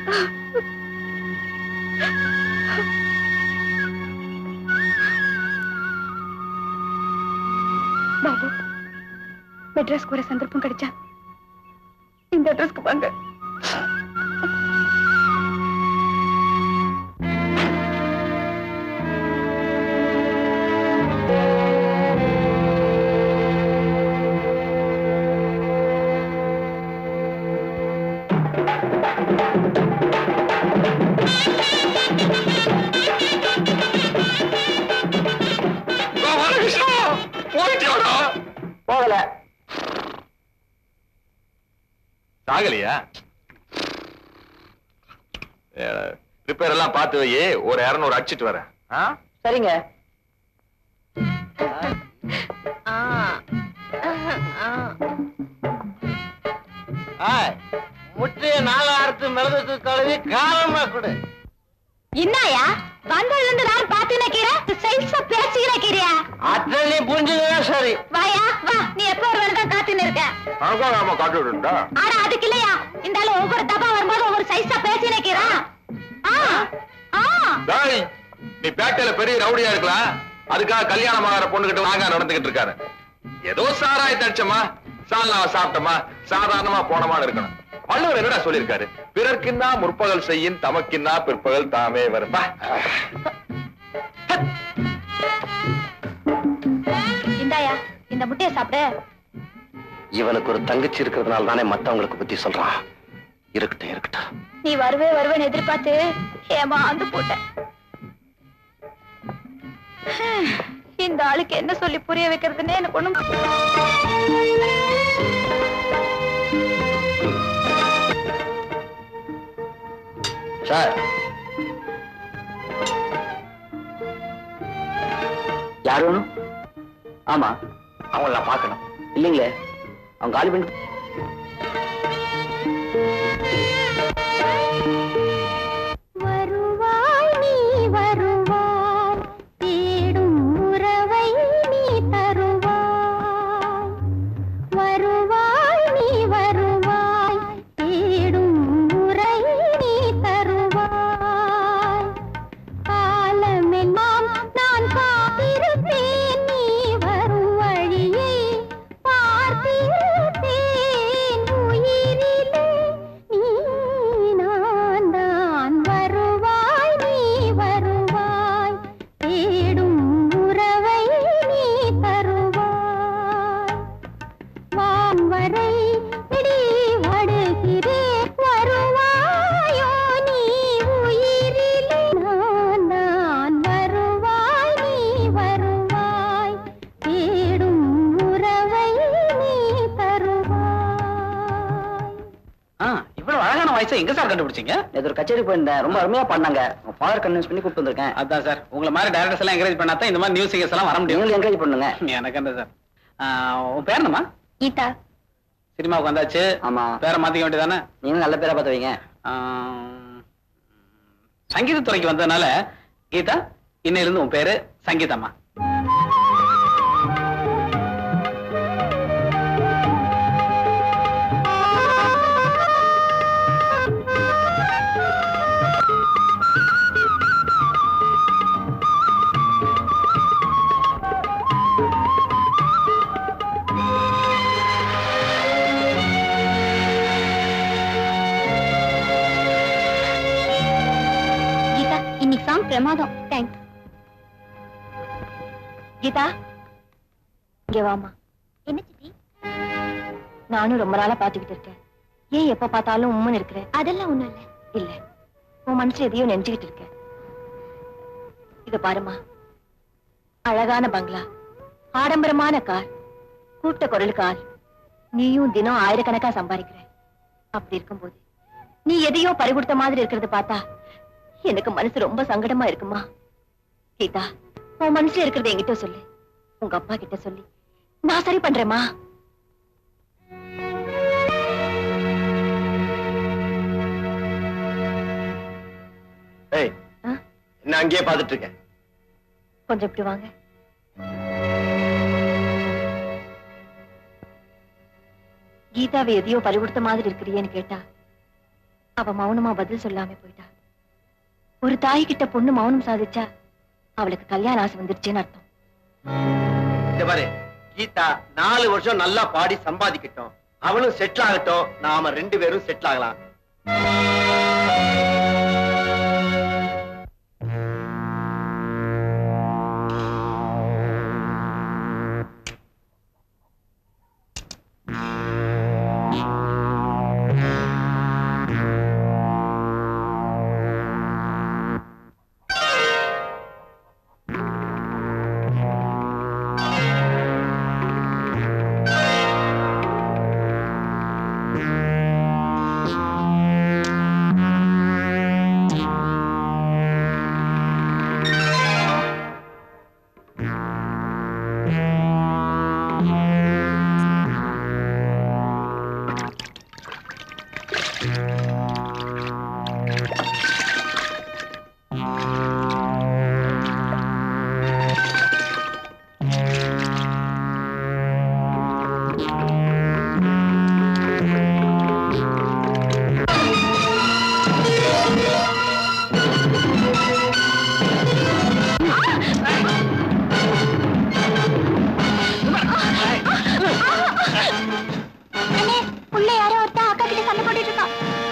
பாபு மெட்ராஸ்க்கு ஒரு சந்தர்ப்பம் கிடைச்சா இந்த அட்ரஸ்க்கு வாங்க போகல சாகலையா ரிப்பேர் எல்லாம் பார்த்து வை ஒரு இரநூறு அடிச்சிட்டு வரேன் ஆ? சரிங்க முட்டைய நாலாயிரத்து மிளகு கழுவி காலமா கொடு என்னயா வந்ததுல இருந்து நான் பாத்து நிக்கிறேன் சைஸா பேசி நிக்கிறியா அத்தை நீ புரிஞ்சுக்கவே சரி வாயா வா நீ எப்போ ஒரு வேலை தான் காத்துன்னு இருக்க அதான் நாம காட்டி விடுண்டா ஆனா அதுக்கு இல்லையா இந்த ஆளு ஒவ்வொரு தப்பா வரும்போது ஒவ்வொரு சைஸா பேசி நிக்கிறான் ஆ ஆ டேய் நீ பேட்டையில பெரிய ரவுடியா இருக்கலாம் அதுக்காக கல்யாணம் ஆகிற பொண்ணுகிட்ட வாங்க நடந்துகிட்டு இருக்காரு ஏதோ சாராய் தடிச்சமா சால்னாவை சாப்பிட்டமா சாதாரணமா போனமான்னு இருக்கணும் வள்ளுவர் என்னடா சொல்லியிருக்காரு பிறர்க்கின்னா முற்பகல் செய்யின் தமக்கின்னா பிற்பகல் தாமே வரும் இந்தாயா இந்த முட்டைய சாப்பிடு இவனுக்கு ஒரு தங்கச்சி இருக்கிறதுனால தானே மத்தவங்களுக்கு புத்தி சொல்றான் இருக்கட்டும் இருக்கட்டும் நீ வருவே வருவேன்னு எதிர்பார்த்து ஏமாந்து போட்டேன் இந்த ஆளுக்கு என்ன சொல்லி புரிய வைக்கிறதுன்னு எனக்கு ஒண்ணும் சார் யார் வேணும் ஆமா அவங்கள நான் பார்க்கணும் இல்லைங்களே அவங்க காலி பண்ணி வருவாய் நீ வருவாய் தேடும் உறவை நீ தருவாய் வருவாய் நீ வருவாய் தேடும் உரை நீ தருவாய் காலமெல்லாம் நான் காத்திருப்பேன் நீ வரும் வழியை பார்த்திருப்பேன் உயிரிலே நீ நான் தான் வருவாய் நீ வருவாய் தேடும் உறவை நீ தருவாய் வான்வரை பிடி வடுகிறேன் வருவாயோ நீ உயிரிலே நான் தான் வருவாய் நீ வருவாய் தேடும் உறவை நீ தருவாய் ஆ, இவ்வளவு அழகான வாய்ஸை எங்க சார் கண்டுபிடிச்சீங்க நேத்து ஒரு கச்சேரி போயிருந்தேன் ரொம்ப அருமையா பண்ணாங்க உங்க ஃபாதர் கன்வின்ஸ் பண்ணி கூப்பிட்டு வந்திருக்கேன் அதான் சார் உங்களை மாதிரி டைரக்டர்ஸ் எல்லாம் என்கரேஜ் பண்ணா தான் இந்த மாதிரி நியூஸ் சிங்கர்ஸ் எல்லாம் வர முடியும் நீங்களும் என்கரேஜ் பண்ணுங்க எனக்கு என்ன சார் உன் பேர் என்னம்மா கீதா சினிமாவுக்கு வந்தாச்சு ஆமா பேரை மாத்திக்க வேண்டியதானே நீங்க நல்ல பேரா பார்த்து வைங்க சங்கீதத்துறைக்கு வந்ததுனால கீதா இன்னையில இருந்து உன் பேரு சங்கீதம்மா கீதா இன்னைக்கு சாங் பிரமாதம் தேங்க்ஸ் கீதா இங்க வாமா என்ன சித்தி நானும் ரொம்ப நாளா பாத்துக்கிட்டு இருக்கேன் ஏன் எப்ப பார்த்தாலும் உம்மன் இருக்கிற அதெல்லாம் ஒண்ணும் இல்ல இல்ல உன் மனசுல எதையோ நினைச்சுக்கிட்டு இருக்க இத பாருமா அழகான பங்களா ஆடம்பரமான கார் கூட்ட குரல் கார் நீயும் தினம் ஆயிரக்கணக்கா சம்பாதிக்கிற அப்படி இருக்கும்போது நீ எதையோ பறிகொடுத்த மாதிரி இருக்கிறத பார்த்தா எனக்கு மனசு ரொம்ப சங்கடமா இருக்குமா கீதா உன் மனசுல இருக்கிறத என்கிட்ட சொல்லு உங்க அப்பா கிட்ட சொல்லி நான் சரி பண்றேம்மா ஏய் ஆ? என்ன அங்கேயே பார்த்துட்டு இருக்கேன் கொஞ்சம் இப்படி வாங்க கீதாவை எதையோ பறிகொடுத்த மாதிரி இருக்கிறியேன்னு கேட்டா அவ மௌனமா பதில் சொல்லாம போயிட்டா ஒரு தாய் கிட்ட பொண்ணு மௌனம் சாதிச்சா அவளுக்கு கல்யாண ஆசை வந்துருச்சுன்னு அர்த்தம் இந்த பாரு கீதா நாலு வருஷம் நல்லா பாடி சம்பாதிக்கட்டும் அவளும் செட்டில் ஆகட்டும் நாம ரெண்டு பேரும் செட்டில் ஆகலாம் உள்ள யாரோ ஒருத்தன் அக்கா கிட்ட சண்டை போட்டுட்டு இருக்கான்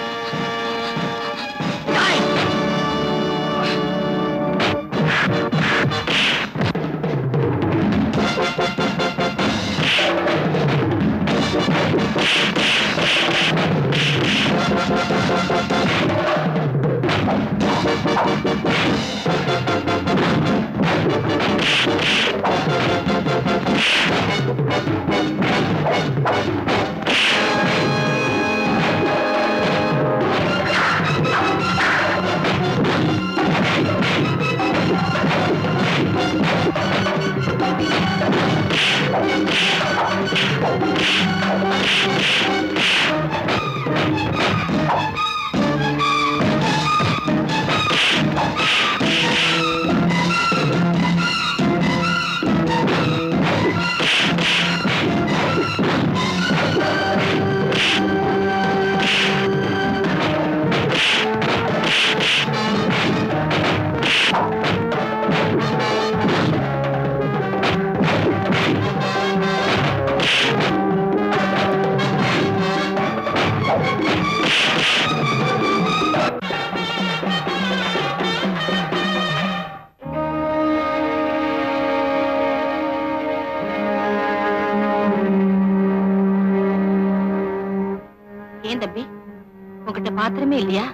ஏன் தம்பி உங்ககிட்ட பாத்திரமே இல்லையா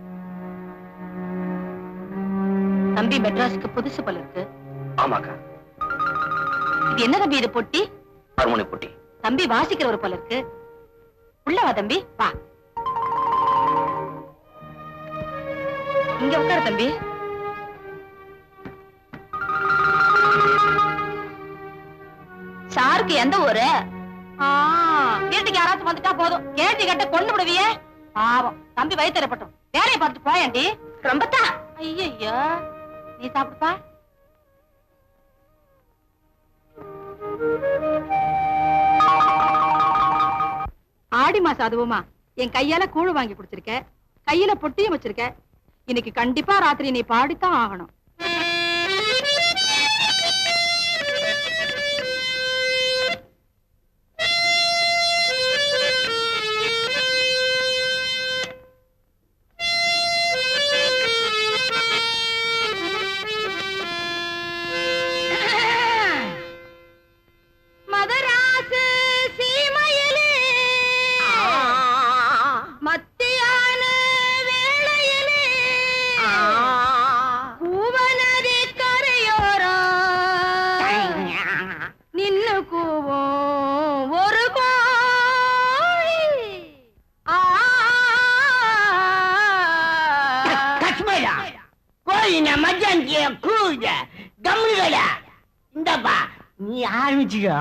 தம்பி மெட்ராஸுக்கு புதுசு போல இருக்கு ஆமாக்கா இது என்ன தம்பி இது பொட்டி ஹார்மோனி போட்டி தம்பி வாசிக்கிறவர் போல இருக்கு உள்ள வா தம்பி வா இங்க உட்காரு தம்பி சார் ஊருக்கு எந்த ஊரு வீட்டுக்கு யாராச்சும் வந்துட்டா போதும் கேட்டி கட்ட கொண்டு விடுவியே பாவம் தம்பி வயிற்றுப்பட்டும் வேலையை பார்த்துட்டு போயேன்டி ரொம்பத்தா ஐயோ நீ சாப்பிடுப்பா ஆடி மாசம் அதுவுமா என் கையால கூழ் வாங்கி குடிச்சிருக்க கையில பொட்டியும் வச்சிருக்க இன்னைக்கு கண்டிப்பா ராத்திரி நீ பாடித்தான் ஆகணும் மதராசு சீமையிலே மத்தியான வேளையிலே பூவநதி கரையோரம் நின்னு கூவும் ஒரு கோழி ஆ கஷ்மீரா கோயின மச்சாந்திய கூத கம்முகளா இந்தப்பா நீ ஆரம்பிச்சுக்கோ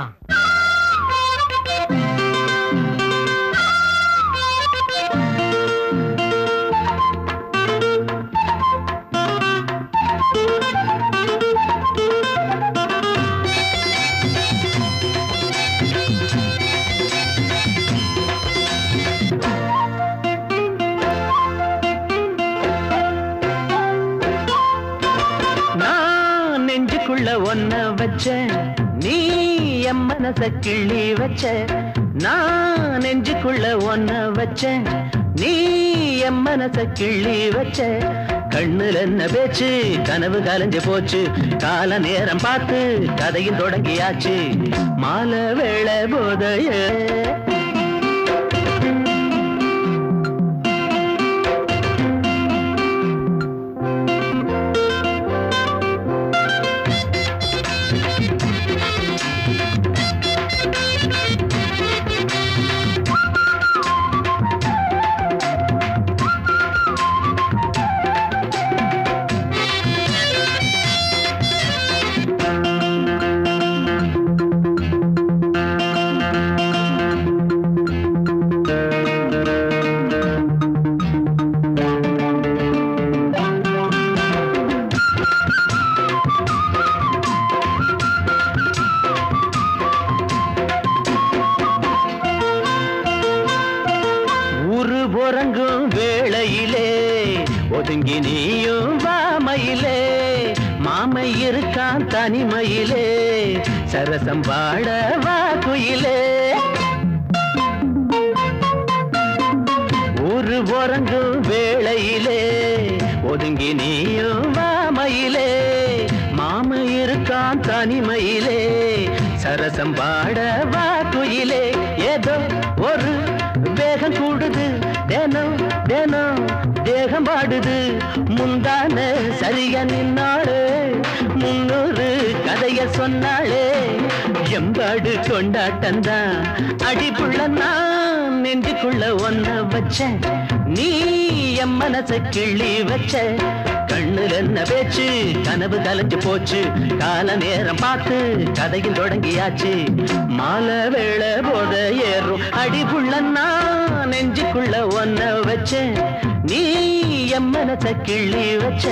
நான் நெஞ்சுக்குள்ள ஒன்ன வச்ச நீ என் மனச கிள்ளி வச்ச நான் நெஞ்சுக்குள்ள ஒன்ன வச்ச நீ என் மனச கிள்ளி வச்ச கண்ணுல என்ன பேச்சு கனவு கலைஞ்சு போச்சு கால நேரம் பார்த்து கதையும் தொடங்கியாச்சு மாலை வேளை போதைய ஊரு உறங்கும் வேளையிலே ஒதுங்கி நீயும் வாமையிலே மாமை இருக்கான் தனிமையிலே சரசம் பாட வா குயிலே ஊரு உறங்கும் வேளையிலே ஒதுங்கி நீயும் வாமையிலே மாமை இருக்கான் தனிமையிலே சரசம் பாட வா குயிலே ஏதோ ஒரு வேகம் கூடுது தினம் தினம் தேகம் பாடுது முந்தான சரியா நின்னாளே முன்னூறு கதைய சொன்னாளே எம்பாடு கொண்டாட்டந்தான் அடிப்புள்ள நான் நெஞ்சுக்குள்ள ஒன்ன வச்ச நீ என் மனச கிள்ளி வச்ச கண்ணுல என்ன பேச்சு கனவு கலைஞ்சு போச்சு கால நேரம் பார்த்து கதையில் தொடங்கியாச்சு மாலை வேளை போத ஏறும் அடிப்புள்ள நான் நெஞ்சுக்குள்ள ஒன்ன வச்ச நீ என் மனச கிள்ளி வச்ச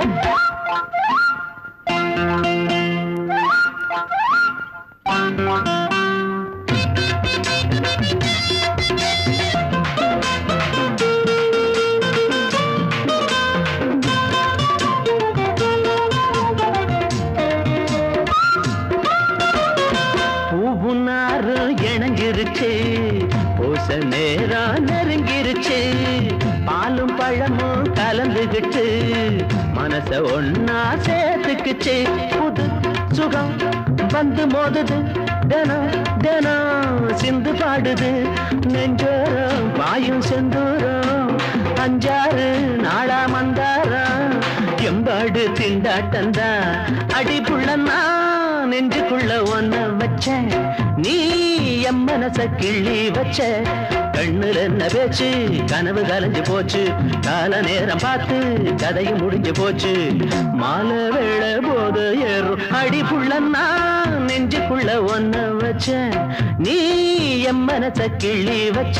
பூவும் நாரும் இணைஞ்சிருச்சு பூச நேரம் நெருங்கிருச்சு பாலும் பழமும் கலந்துகிட்டு மனச ஒன்னா சேர்த்துக்குச்சு புது சுகம் வந்து மோதுது தினம் தினம் சிந்து பாடுது நெஞ்சோரம் பாயும் செந்தூரம் அஞ்சாறு நாளா மந்தாரம் எம்பாடு திண்டாட்டந்தா அடிப்புள்ள நான் நெஞ்சுக்குள்ள ஒன்ன வச்ச நீ என் மனச கிள்ளி வச்ச கண்ணுல என்ன பேச்சு கனவு கலைஞ்சு போச்சு கால நேரம் பார்த்து கதையும் முடிஞ்சு போச்சு மாலை வேளை போத உசுறு ஏறும் அடி புள்ள நான் நெஞ்சுக்குள்ள ஒன்ன வச்ச நீ என் மனச கிள்ளி வச்ச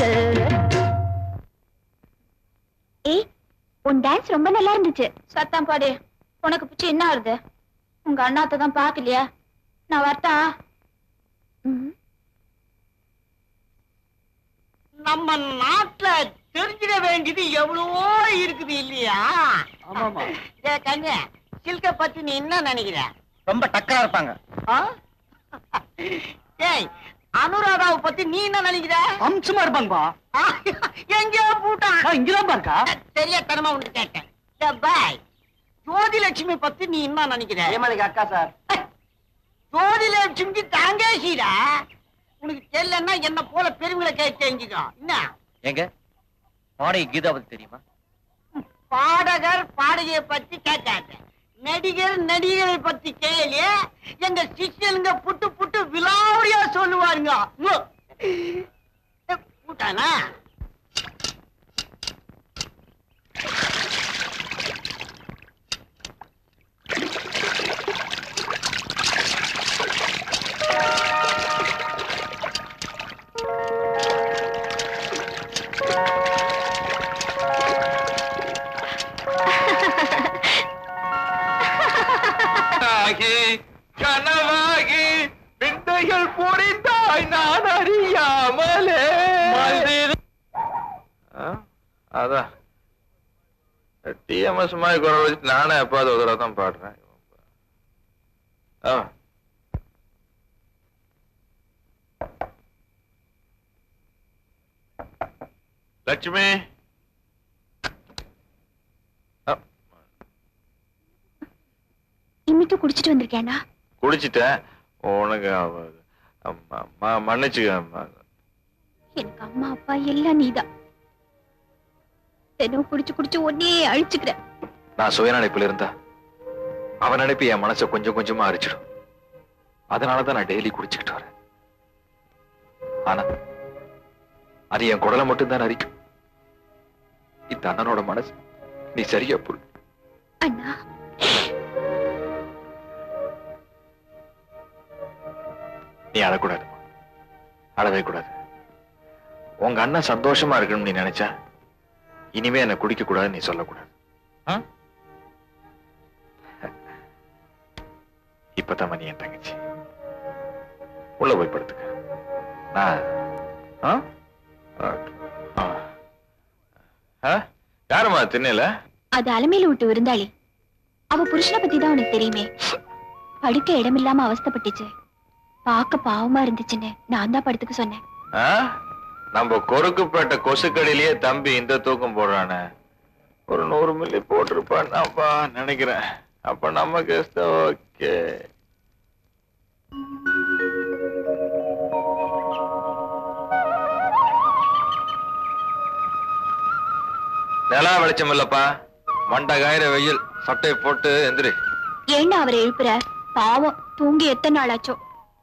ஏய் உன் டான்ஸ் ரொம்ப நல்லா இருந்துச்சு சத்தம் பாடு உனக்கு பிச்சு என்ன ஆகுது உங்க அண்ணாத்த தான் பாக்கலையா நான் வரட்டா நம்ம நாட்டுல தெரிஞ்சிட வேண்டியது எவ்வளவோ இருக்குது இல்லையா ஆமாமா ஏ கண்ணு சில்க பத்தி நீ என்ன நினைக்கிற ரொம்ப டக்கரா இருப்பாங்க ஆ? ஏய் அனுராதாவை பத்தி நீ என்ன நினைக்கிற அம்சமா இருப்பாங்கப்பா ஆ, எங்கேயோ பூட்டான் இங்கதான் பாருக்கா தெரியாதனமா உனக்கு கேட்டேன் ஏ, பாய் ஜோதி லட்சுமி பத்தி நீ என்ன நினைக்கிற ஏமாளிக்கு அக்கா சார் ஜோதி லட்சுமிக்கு தாங்கேசிடா உனக்கு தெரியலன்னா என்ன போல பெருமைகளை கேட்டு தெரிஞ்சுக்கோ என்ன எங்க பாடகை கீதா பத்தி தெரியுமா பாடகர் பாடகியை பத்தி கேட்காத நடிகர் நடிகரை பத்தி கேளு எங்க சிஷ்யனுங்க புட்டு புட்டு விலாவரியா சொல்லுவாருங்க மு. ஏ, பூட்டானா ஆகி கனவாகி விந்தைகள் புரிந்தாய் நான் அறியாமலே ஆ, அதான் டிஎம்எஸ் மாதிரி குரல் வச்சு நானே எப்பாவது ஒரு தடவை தான் பாடுறேன் ஆ. லட்சுமி ஆ, இம்மிட்டு குடிச்சிட்டு வந்திருக்கேனா குடிச்சிட்டேன் உனக்கு அவ- அம்மா, ம- மன்னிச்சுக்க அம்மா. எனக்கு அம்மா அப்பா எல்லாம் நீதான் தினம் குடிச்சு குடிச்சு ஒன்னே அழிச்சுக்கிற நான் சுயநினைப்புல இருந்தா அவன் நினைப்பு என் மனசை கொஞ்சம் கொஞ்சமா அரிச்சிடும் அதனாலதான் நான் டெய்லி குடிச்சுக்கிட்டு வரேன் ஆனா அது என் குடலை மட்டும்தான் அரிக்கும் இந்த அண்ணனோட மனசு நீ சரியா புல் அண்ணா நீ அழக்கூடாது அழவே கூடாது உங்க அண்ணன் சந்தோஷமா இருக்கணும்னு நீ நினைச்சா இனிமே என்ன குடிக்க கூடாதுன்னு நீ சொல்லக்கூடாது ஆ? இப்பதான் மணி என் தங்கச்சி உள்ள போய் படுத்துக்க நான் ஆ? ஆ. ஆ? யாரும்மா திண்ணல அது அலமையில விட்டு விருந்தாளி அவ புருஷனை பத்தி தான் உனக்கு தெரியுமே படுக்க இடமில்லாம அவஸ்தைப்பட்டுச்சு பார்க்க பாவமா இருந்துச்சுன்னு நான் தான் படுத்துக்க சொன்னேன் ஆ? நம்ம கொருக்குப்பேட்டை கொசுக்கடியிலேயே தம்பி இந்த தூக்கம் போடுறானே ஒரு நூறு மில்லி போட்டிருப்பான் அப்பா நினைக்கிறேன் அப்ப நம்ம கேஸ் ஓகே நிலா வெளிச்சம் இல்லப்பா மண்டை காயிற வெயில் சட்டையை போட்டு எந்திரி ஏண்டா அவரை எழுப்புற பாவம் தூங்கி எத்தனை நாளாச்சோ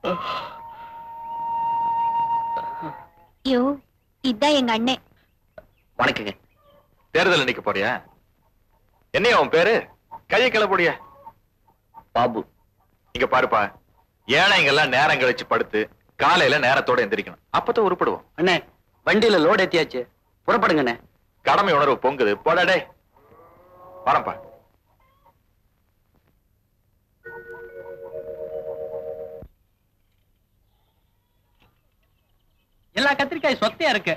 ஐயோ இதான் எங்க அண்ணன் வணக்கங்க தேர்தல் நிக்க போறியா என்னையா உன் பேரு கையை கிளப்புடிய பாபு இங்க பாருப்பா ஏழைங்க எல்லாம் நேரம் கழிச்சு படுத்து காலையில நேரத்தோட எந்திரிக்கணும் அப்பதான் உருப்படுவோம் அண்ணே வண்டியில லோட் ஏத்தியாச்சு புறப்படுங்க அண்ணே கடமை உணர்வு பொங்குது போடாடே வரப்பா எல்லா கத்திரிக்காய் சொத்தையா இருக்கு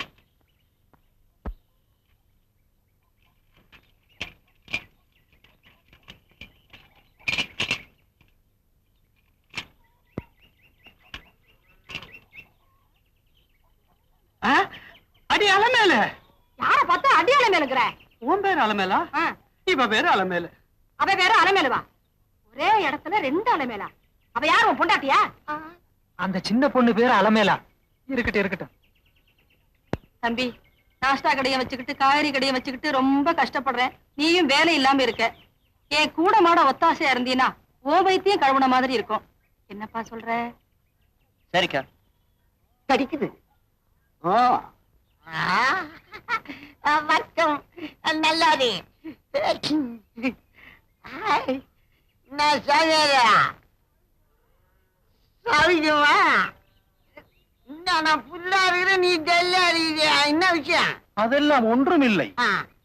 ஆ? அடி அலமேல யார பார்த்தா அடியாள மேலுங்கிற உன் பேர் அலமேலா இவ பேரு அலமேல அவ வேற அலமேலுவா ஒரே இடத்துல ரெண்டு அலமேலா அவ யார் உன் பொண்டாட்டியா அந்த சின்ன பொண்ணு பேரு அலமேலா இருக்கட்டும் இருக்கட்டும் தம்பி நாஷ்டா கடையை வச்சுக்கிட்டு காய்கறி கடையை வச்சுக்கிட்டு ரொம்ப கஷ்டப்படுறேன் நீயும் வேலை இல்லாம இருக்க என் கூட மாட ஒத்தாசையா இருந்தீனா ஓ வைத்தியம் கழுவுன மாதிரி இருக்கும் என்னப்பா சொல்ற சரிக்கா கடிக்குது ஓ வர்க்கம் நல்லாதே நான் சாமியாரா சாமிக்குமா என்ன நான் புல்லா இருக்கிறேன் நீ டல்லா இருக்கிறியா என்ன விஷயம் அதெல்லாம் ஒன்றும் இல்லை ஆ.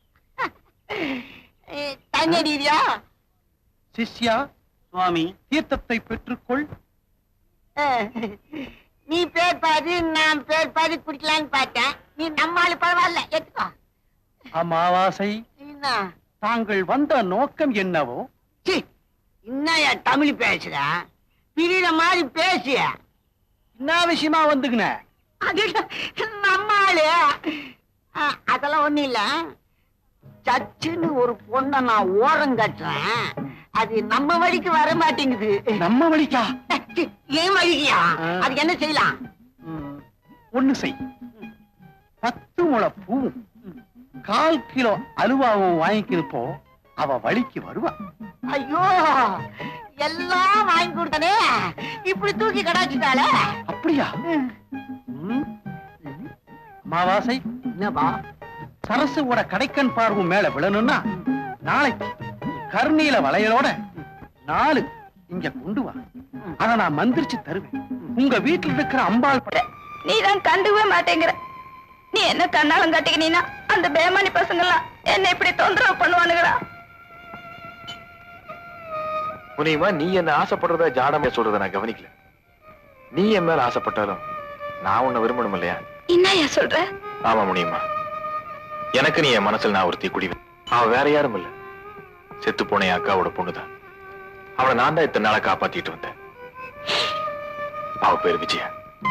ஏ, தண்ணி அடிக்கிறியா சிஷ்யா சுவாமி தீர்த்தத்தை பெற்றுக்கொள் ஆ. நீ பேர் பாதி நான் பேர் பாதி குடிக்கலான்னு பார்த்தேன் நீ நம்மால பரவாயில்ல எடுத்துக்கோ அமாவாசை என்ன தாங்கள் வந்த நோக்கம் என்னவோ சீ, என்னய்யா தமிழ் பேசுற பிரியிற மாதிரி பேசிய என்ன விஷயமா வந்துக்கின அது நம்ம ஆளு ஆ, அதெல்லாம் ஒண்ணும் இல்ல சச்சுன்னு ஒரு பொண்ணை நான் ஓரம் கட்டுறேன் அது நம்ம வழிக்கு வர மாட்டேங்குது நம்ம வழிக்கா சீ, ஏன் வழிக்கியா அது என்ன செய்யலாம் ம், ஒண்ணு செய் பத்து முளை பூவும் கால் கிலோ அலுவாவும் வாங்கிக்கிறப்போ அவ வழிக்கு வருவா ஐயோ எல்லாம் வாங்கி கொடுத்தனே இப்படி தூக்கி கடாச்சிட்டாளே அப்படியா ம். அமாவாசை என்னப்பா சரசுவோட கடைக்கன் பார்வும் மேல விழணும்னா நாளைக்கு கருநீல வளையலோட நாலு இங்க கொண்டு வா அத நான் மந்திரிச்சு தருவேன் உங்க வீட்டுல இருக்கிற அம்பாள் பட நீ தான் கண்டுக்கவே மாட்டேங்கிற நீ என்ன கண்ணாலம் காட்டிக்கினா அந்த பேமானி பசங்கெல்லாம் என்ன இப்படி தொந்தரவு பண்ணுவானுங்களா முனியமா நீ என்ன ஆசைப்படுறத ஜாடமே சொல்றத நான் கவனிக்கல நீ என் மேல ஆசைப்பட்டாலும் நான் உன்னை விரும்பணும் இல்லையா என்னையா சொல்ற ஆமா முனியம்மா எனக்கு நீ என் மனசுல நான் ஒருத்தி குடி அவ வேற யாரும் இல்ல செத்து போன என் அக்காவோட பொண்ணுதான் அவளை நான் தான் இத்தனை நாளா காப்பாத்திட்டு வந்தேன் அவ பேர் விஜயா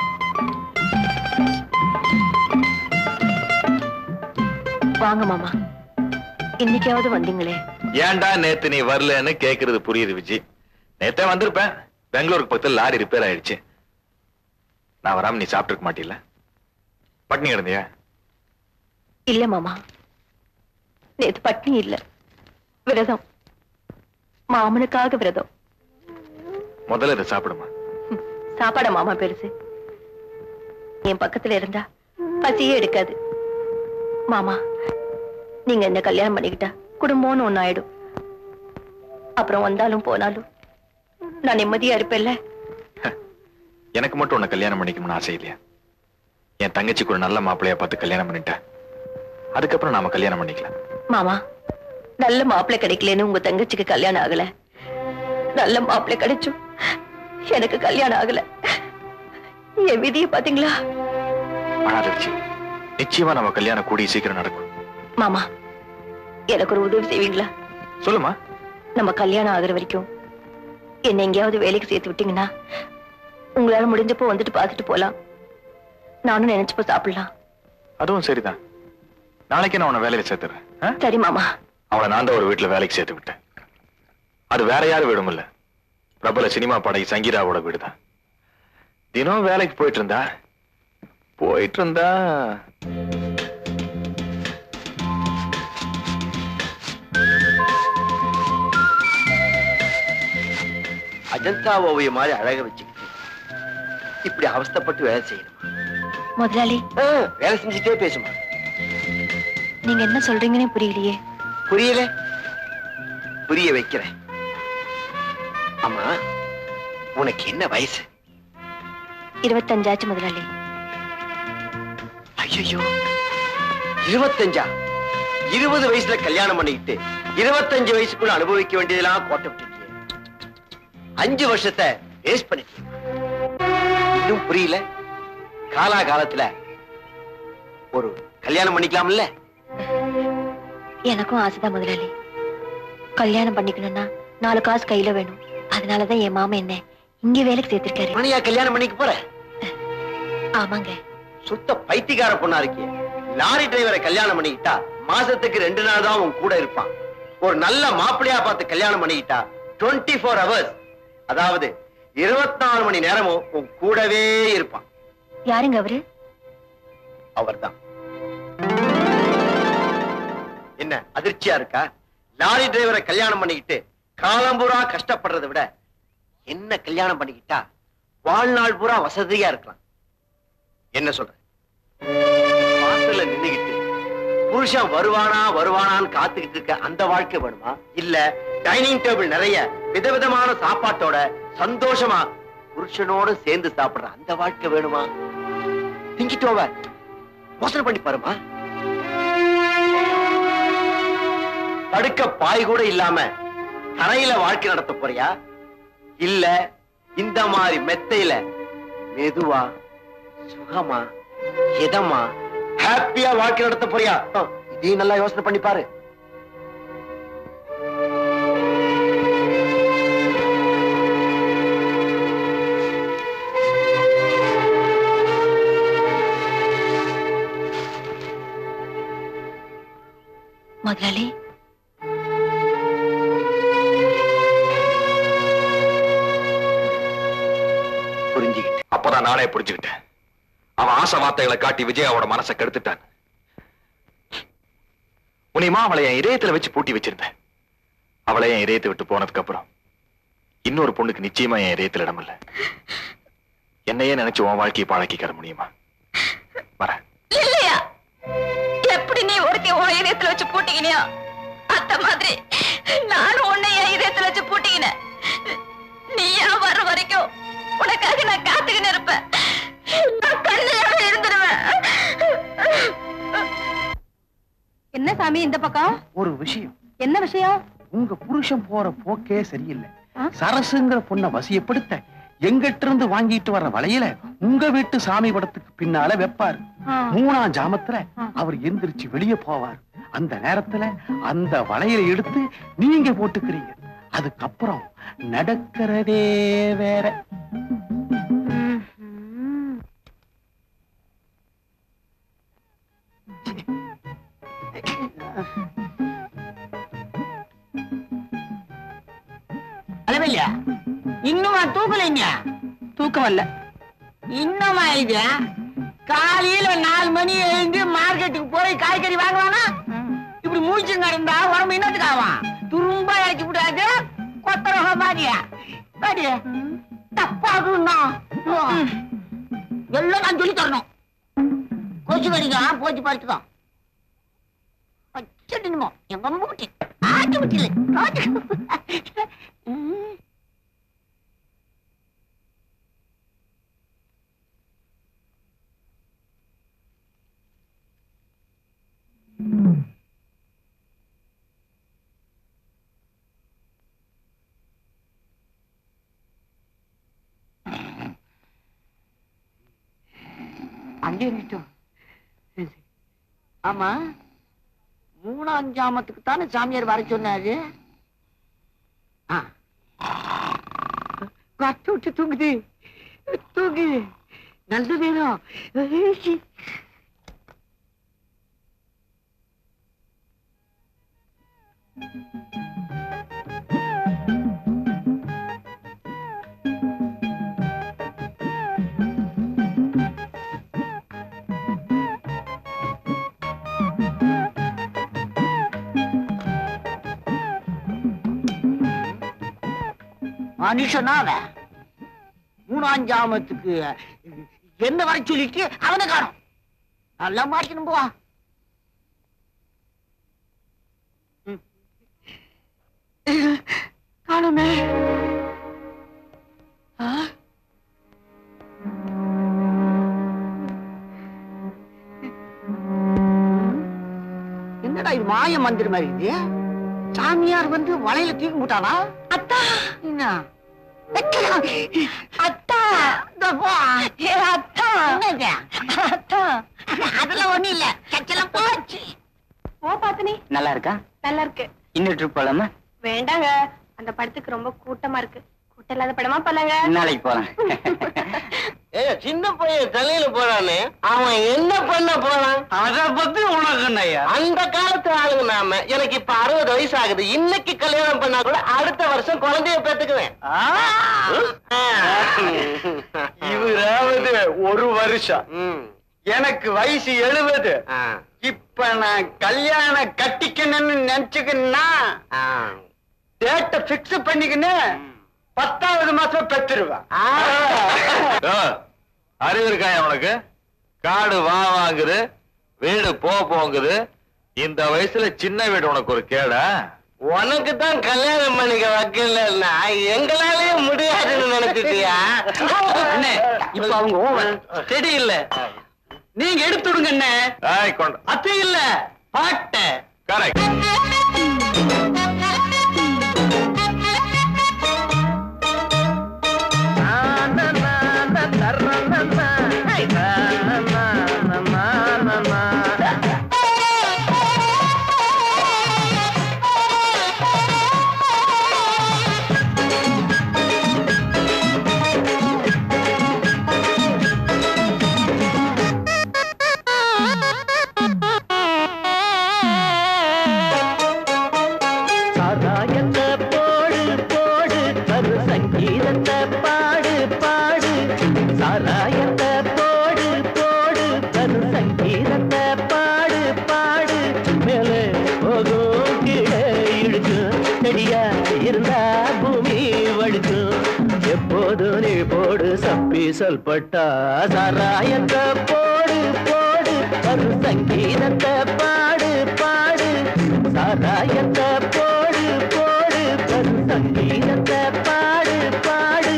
வாங்க மாமா இன்னைக்காவது வந்தீங்களே ஏன்டா நேத்து நீ வரலன்னு கேக்குறது புரியுது விஜி நேத்தே வந்திருப்பேன் பெங்களூருக்கு பக்கத்துல லாரி ரிப்பேர் ஆயிடுச்சு நான் வராம நீ சாப்பிட்டுருக்க மாட்டில பட்னி கிடந்தியா இல்ல மாமா நேத்து பட்னி இல்ல விரதம் மாமனுக்காக விரதம் முதல்ல இதை சாப்பிடுமா சாப்பாட மாமா பெருசு என் பக்கத்துல இருந்தா பசியே எடுக்காது மாமா நீங்க என்ன கல்யாணம் பண்ணிக்கிட்டா குடும்பம்னு ஒண்ணு ஆயிடும் அப்புறம் வந்தாலும் போனாலும் நான் நிம்மதியா இருப்பேன்ல எனக்கு மட்டும் உன்னை கல்யாணம் பண்ணிக்கணும்னு ஆசை இல்லையா என் தங்கச்சிக்கு ஒரு நல்ல மாப்பிள்ளைய பார்த்து கல்யாணம் பண்ணிட்டேன் அதுக்கப்புறம் நாம கல்யாணம் பண்ணிக்கலாம் மாமா நல்ல மாப்பிள்ளை கிடைக்கலன்னு உங்க தங்கச்சிக்கு கல்யாணம் ஆகல நல்ல மாப்பிள்ளை கிடைச்சும் எனக்கு கல்யாணம் ஆகல என் விதியை பாத்தீங்களா அழாத விஜி நிச்சயமா நம்ம கல்யாணம் கூடிய சீக்கிரம் நடக்கும் மாமா எனக்கு ஒரு உதவி செய்வீங்களா சொல்லுமா நம்ம கல்யாணம் ஆகுற வரைக்கும் என்ன எங்கேயாவது வேலைக்கு சேர்த்து விட்டீங்கன்னா உங்களால முடிஞ்சப்போ வந்துட்டு பார்த்துட்டு போலாம் நானும் நினைச்சப்போ சாப்பிடலாம் அதுவும் சரிதான் நாளைக்கு நான் உன்னை வேலையில சேர்த்துறேன் ஆ? சரி மாமா அவளை நான் தான் ஒரு வீட்டுல வேலைக்கு சேர்த்து விட்டேன் அது வேற யாரும் வீடும் இல்ல பிரபல சினிமா பாடகி சங்கீதாவோட வீடுதான் தினம் வேலைக்கு போயிட்டு இருந்தா போயிட்டு இருந்தா அஜந்தா ஓவியம் மாதிரி அழக வச்சுக்கிட்டு இப்படி அவஸ்தைப்பட்டு வேலை செய்யணும் முதலாளி வேலை செஞ்சுட்டே பேசுமா நீங்க என்ன சொல்றீங்கன்னு புரியலையே புரியல புரிய வைக்கிறேன் அம்மா உனக்கு என்ன வயசு இருபத்தஞ்சாச்சு முதலாளி ஐயோ இருபத்தஞ்சா இருபது வயசுல கல்யாணம் பண்ணிக்கிட்டு இருபத்தஞ்சு வயசுக்குள்ள அனுபவிக்க வேண்டியதெல்லாம் கோட்டை விட்டுட்டியே அஞ்சு வருஷத்தை வேஸ்ட் பண்ணிட்டீங்க இன்னும் புரியல காலா காலத்துல ஒரு கல்யாணம் பண்ணிக்கலாம்ல எனக்கும் ஆசைதான் முதலாளி கல்யாணம் பண்ணிக்கணும்னா நாலு காசு கையில வேணும் அதனாலதான் என் மாமா என்ன இங்க வேலைக்கு சேர்த்திருக்காரு மணியா கல்யாணம் பண்ணிக்க போற ஆமாங்க சுத்த பைத்தியக்கார பொண்ணா இருக்கிய லாரி டிரைவரை கல்யாணம் பண்ணிக்கிட்டா மாசத்துக்கு ரெண்டு நாள் தான் உன் கூட இருப்பான் ஒரு நல்ல மாப்பிள்ளையா பார்த்து கல்யாணம் பண்ணிக்கிட்டா 24 ஃபோர் ஹவர்ஸ் அதாவது இருபத்தி நாலு மணி நேரமும் உன் கூடவே இருப்பான் யாருங்க அவரு அவர்தான் என்ன அதிர்ச்சியா இருக்கா லாரி டிரைவரை கல்யாணம் பண்ணிக்கிட்டு காலம்பூரா கஷ்டப்படுறதை விட என்ன கல்யாணம் பண்ணிக்கிட்டா வாழ்நாள் பூரா வசதியா இருக்கலாம் என்ன சொல்ற வாசல்ல நின்னுகிட்டு புருஷன் வருவானா வருவானான்னு காத்துக்கிட்டு இருக்க அந்த வாழ்க்கை வேணுமா இல்ல டைனிங் டேபிள் நிறைய விதவிதமான சாப்பாட்டோட சந்தோஷமா புருஷனோட சேர்ந்து சாப்பிடுற அந்த வாழ்க்கை வேணுமா திங்கிட்டு ஓவர் யோசனை பண்ணி பாருமா படுக்க பாய் கூட இல்லாம தரையில வாழ்க்கை நடத்த போறியா இல்ல இந்த மாதிரி மெத்தையில மெதுவா சுகமா இதமா ஹாப்பியா வாழ்க்கை நடத்த போறியா ஆ, இதையும் நல்லா யோசனை பண்ணி பாரு முதலாளி புரிஞ்சுக்கிட்டு அப்பதான் நானே புரிஞ்சுக்கிட்டேன் அவன் ஆசை வார்த்தைகளை காட்டி விஜயாவோட மனசை கெடுத்துட்டான் உனிமா அவளை என் இதயத்துல வச்சு பூட்டி வச்சிருந்தேன் அவளை என் இதயத்தை விட்டு போனதுக்கு அப்புறம் இன்னொரு பொண்ணுக்கு நிச்சயமா என் இதயத்துல இடம் இல்ல என்னையே நினைச்சு உன் வாழ்க்கையை பழக்கிக்கிற முடியுமா வரேன் இல்லையா எப்படி நீ ஒருத்தி உன் இதயத்துல வச்சு பூட்டிக்கினியோ அந்த மாதிரி நானும் உன்னை என் இதயத்துல வச்சு பூட்டிக்கினேன் நீயா வர்ற வரைக்கும் உனக்காக நான் காத்துக்கின்னு இருப்பேன் நான் கண்ணையோட இருந்துடுவேன் என்ன சாமி இந்த பக்கம் ஒரு விஷயம் என்ன விஷயம் உங்க புருஷன் போற போக்கே சரியில்லை சரசுங்கிற பொண்ண வசியப்படுத்த எங்கிட்ட இருந்து வாங்கிட்டு வர்ற வளையல உங்க வீட்டு சாமி படத்துக்கு பின்னால வைப்பாரு மூணாம் ஜாமத்துல அவர் எந்திரிச்சு வெளியே போவார் அந்த நேரத்துல அந்த வளையலை எடுத்து நீங்க போட்டுக்கிறீங்க அதுக்கப்புறம் நடக்கிறதே வேற அளவில்லையா இன்னுமா தூக்கலைங்க தூக்கம் வரல இன்னுமா இது காலையில நாலு மணி எழுந்து மார்க்கெட்டுக்கு போய் காய்கறி வாங்குவானா இப்படி மூச்சுங்க இருந்தா உடம்பு என்னத்துக்கு ஆவான் துரும்பா இறக்கி விடாது கொத்தரக மாதிரியா பாடி தப்பாகுன்னா எல்லாம் நான் சொல்லி தரணும் கொசு கடிக்கா போச்சு படுத்துக்கோ வச்சிடணுமோ எங்க மூட்டி ஆட்டி விட்டில அங்கே இருக்கட்டும் ஆமா மூணாம் ஜாமத்துக்கு தானே சாமியார் வர சொன்னாரு ஆ. கத்து விட்டு தூங்குது தூங்கு நல்ல நேரம் மனுஷனா அவன் மூணாம் ஜாமத்துக்கு என்ன வர சொல்லிட்டு அவனை காணும் நல்லா மாட்டணும் போவா காணுமே ஆ? என்னடா இது மாய மந்திர மாதிரி இது சாமியார் வந்து வலையில தூக்கி போட்டானா அத்தா என்ன அத்தா இதோ போ. அத்தா என்னது? அத்தா அதெல்லாம் ஒண்ணும் இல்ல சச்செல்லாம் போச்சு ஓ பாத்தனி நல்லா இருக்கா நல்லா இருக்கு இன்னொரு ட்ரிப் போலாமா வேண்டாங்க அந்த படத்துக்கு ரொம்ப கூட்டமா இருக்கு கூட்டம் இல்லாத படமா போலாங்க நாளைக்கு போலாம் ஏ சின்ன பையன் தலையில போறானே அவன் என்ன பண்ண போறான் அத பத்தி உனக்கு என்னய்யா அந்த காலத்து ஆளுங்க நாம எனக்கு இப்ப அறுபது வயசு ஆகுது இன்னைக்கு கல்யாணம் பண்ணா கூட அடுத்த வருஷம் குழந்தைய பெத்துக்குவேன் இவராவது ஒரு வருஷம் ம். எனக்கு வயசு எழுபது ஆ. இப்ப நான் கல்யாணம் கட்டிக்கணும்னு நினைச்சுக்கன்னா ஆ. டேட்ட பிக்ஸ் பண்ணிக்கின்னு பத்தாவது மாசம் பெற்றுருவேன் ஆ, அறிவு இருக்காயா உனக்கு காடு வா வாங்குது வீடு போ போங்குது இந்த வயசுல சின்ன வீடு உனக்கு ஒரு கேடா உனக்கு தான் கல்யாணம் பண்ணிக்க வைக்கலன்னா எங்களாலேயே முடியாதுன்னு நினைச்சிட்டியா அண்ணே இப்ப அவங்க ஓவர் ஸ்டெடி இல்ல நீங்க எடுத்து விடுங்க அண்ணே ஏய், கொண்டு அத்தை இல்ல பாட்ட கரெக்ட் சாராயத்தை போடு போடு கரு சங்கீதத்தை பாடு பாடு சாராயத்தை போடு போடு கரு சங்கீதத்தை பாடு பாடு மேலே போகும் கீழே இழுக்கும் செடியா இருந்தா பூமி வழுக்கும் எப்போது நீ போடு சப்பி சொல்பட்டா சாராயத்தை போடு போடு கரு சங்கீதத்தை பாடு பாடு சாராயத்தை போடு போடு கரு சங்கீதத்தை பாடு பாடு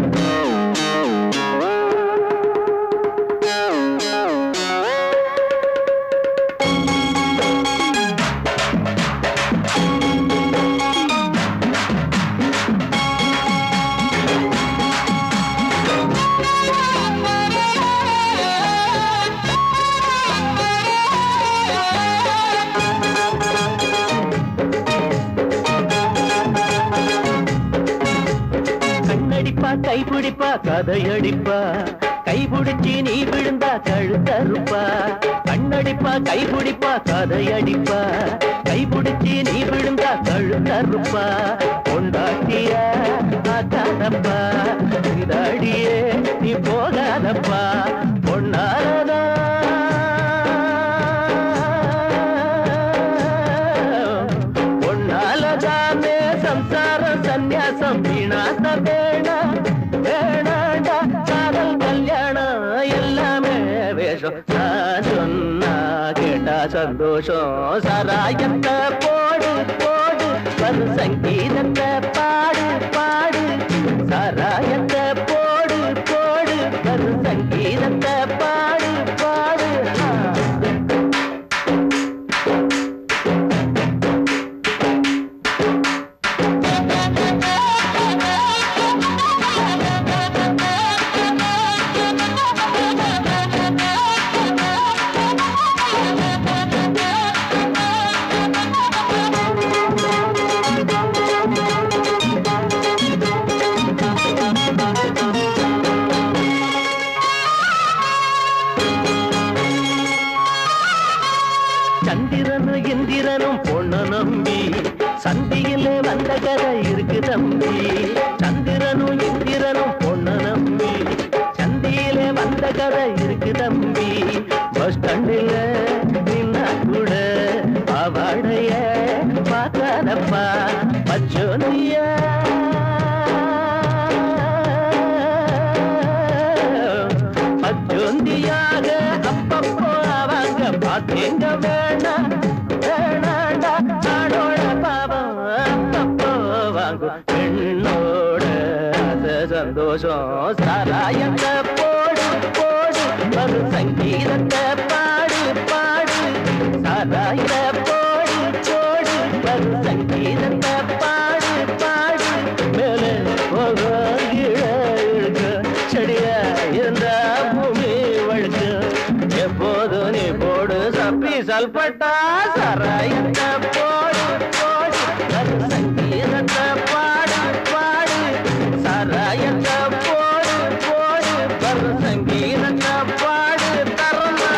கண்ணடிப்பா கைப்பிடிப்பா கதையடிப்பா கைபிடிச்சி நீ விழுந்தா கழுத்தறுப்பா கண்ணடிப்பா கைபிடிப்பா கதையடிப்பா கைபிடிச்சி நீ விழுந்தா கழுத்தறுப்பா கொண்டாட்டிய ஆக்காதப்பா இதாடியே நீ போகாதப்பா பொன்னாரதா பொன்னாலதானே சம்சார சந்நியாசம் வீணாச வேணா வேணாண்டா காதல் கல்யாணம் எல்லாமே வேஷம் நான் சொன்னா கேட்டா சந்தோஷம் சராயத்தை போடு போடு வரு சங்கீதத்தை பாடு பாடு சராயத்தை போடு போடு வரு சங்கீதத்தை பாடு பாடு ஆ. சந்திரனும் இந்திரனும் பொண்ணு நம்பி சந்தியிலே வந்த கதை இருக்கு தம்பி சந்திரனும் இந்திரனும் பொண்ணு நம்பி சந்தியிலே வந்த கதை இருக்கு தம்பி பஸ் ஸ்டாண்டில் நின்னா கூட அவடைய பார்க்காதப்பா பச்சோனியா பச்சோந்தியாக அப்பப்போ அவங்க பார்த்தேங்க வேணாம் வேணாண்டா ஆடோட பாவம் அப்பப்போ வாங்கும் பெண்ணோட ஆசை சந்தோஷம் சாராயத்தை போடு போடு ஒரு சங்கீதத்தை பாடு பாடு சாராயத்தை போடு போடு ஒரு சங்கீதத்தை பாடு பாடு மேலே போகும் கீழே இழுக்க செடியா இருந்தா பூமி வழுக்கு எப்போது நீ போடு சப்பி சல்பட்டா சராயத்தை போடு போடு அது சங்கீதத்தை பாடு பாடு சராயத்தை போடு போடு வரு சங்கீதத்தை பாடு தரமா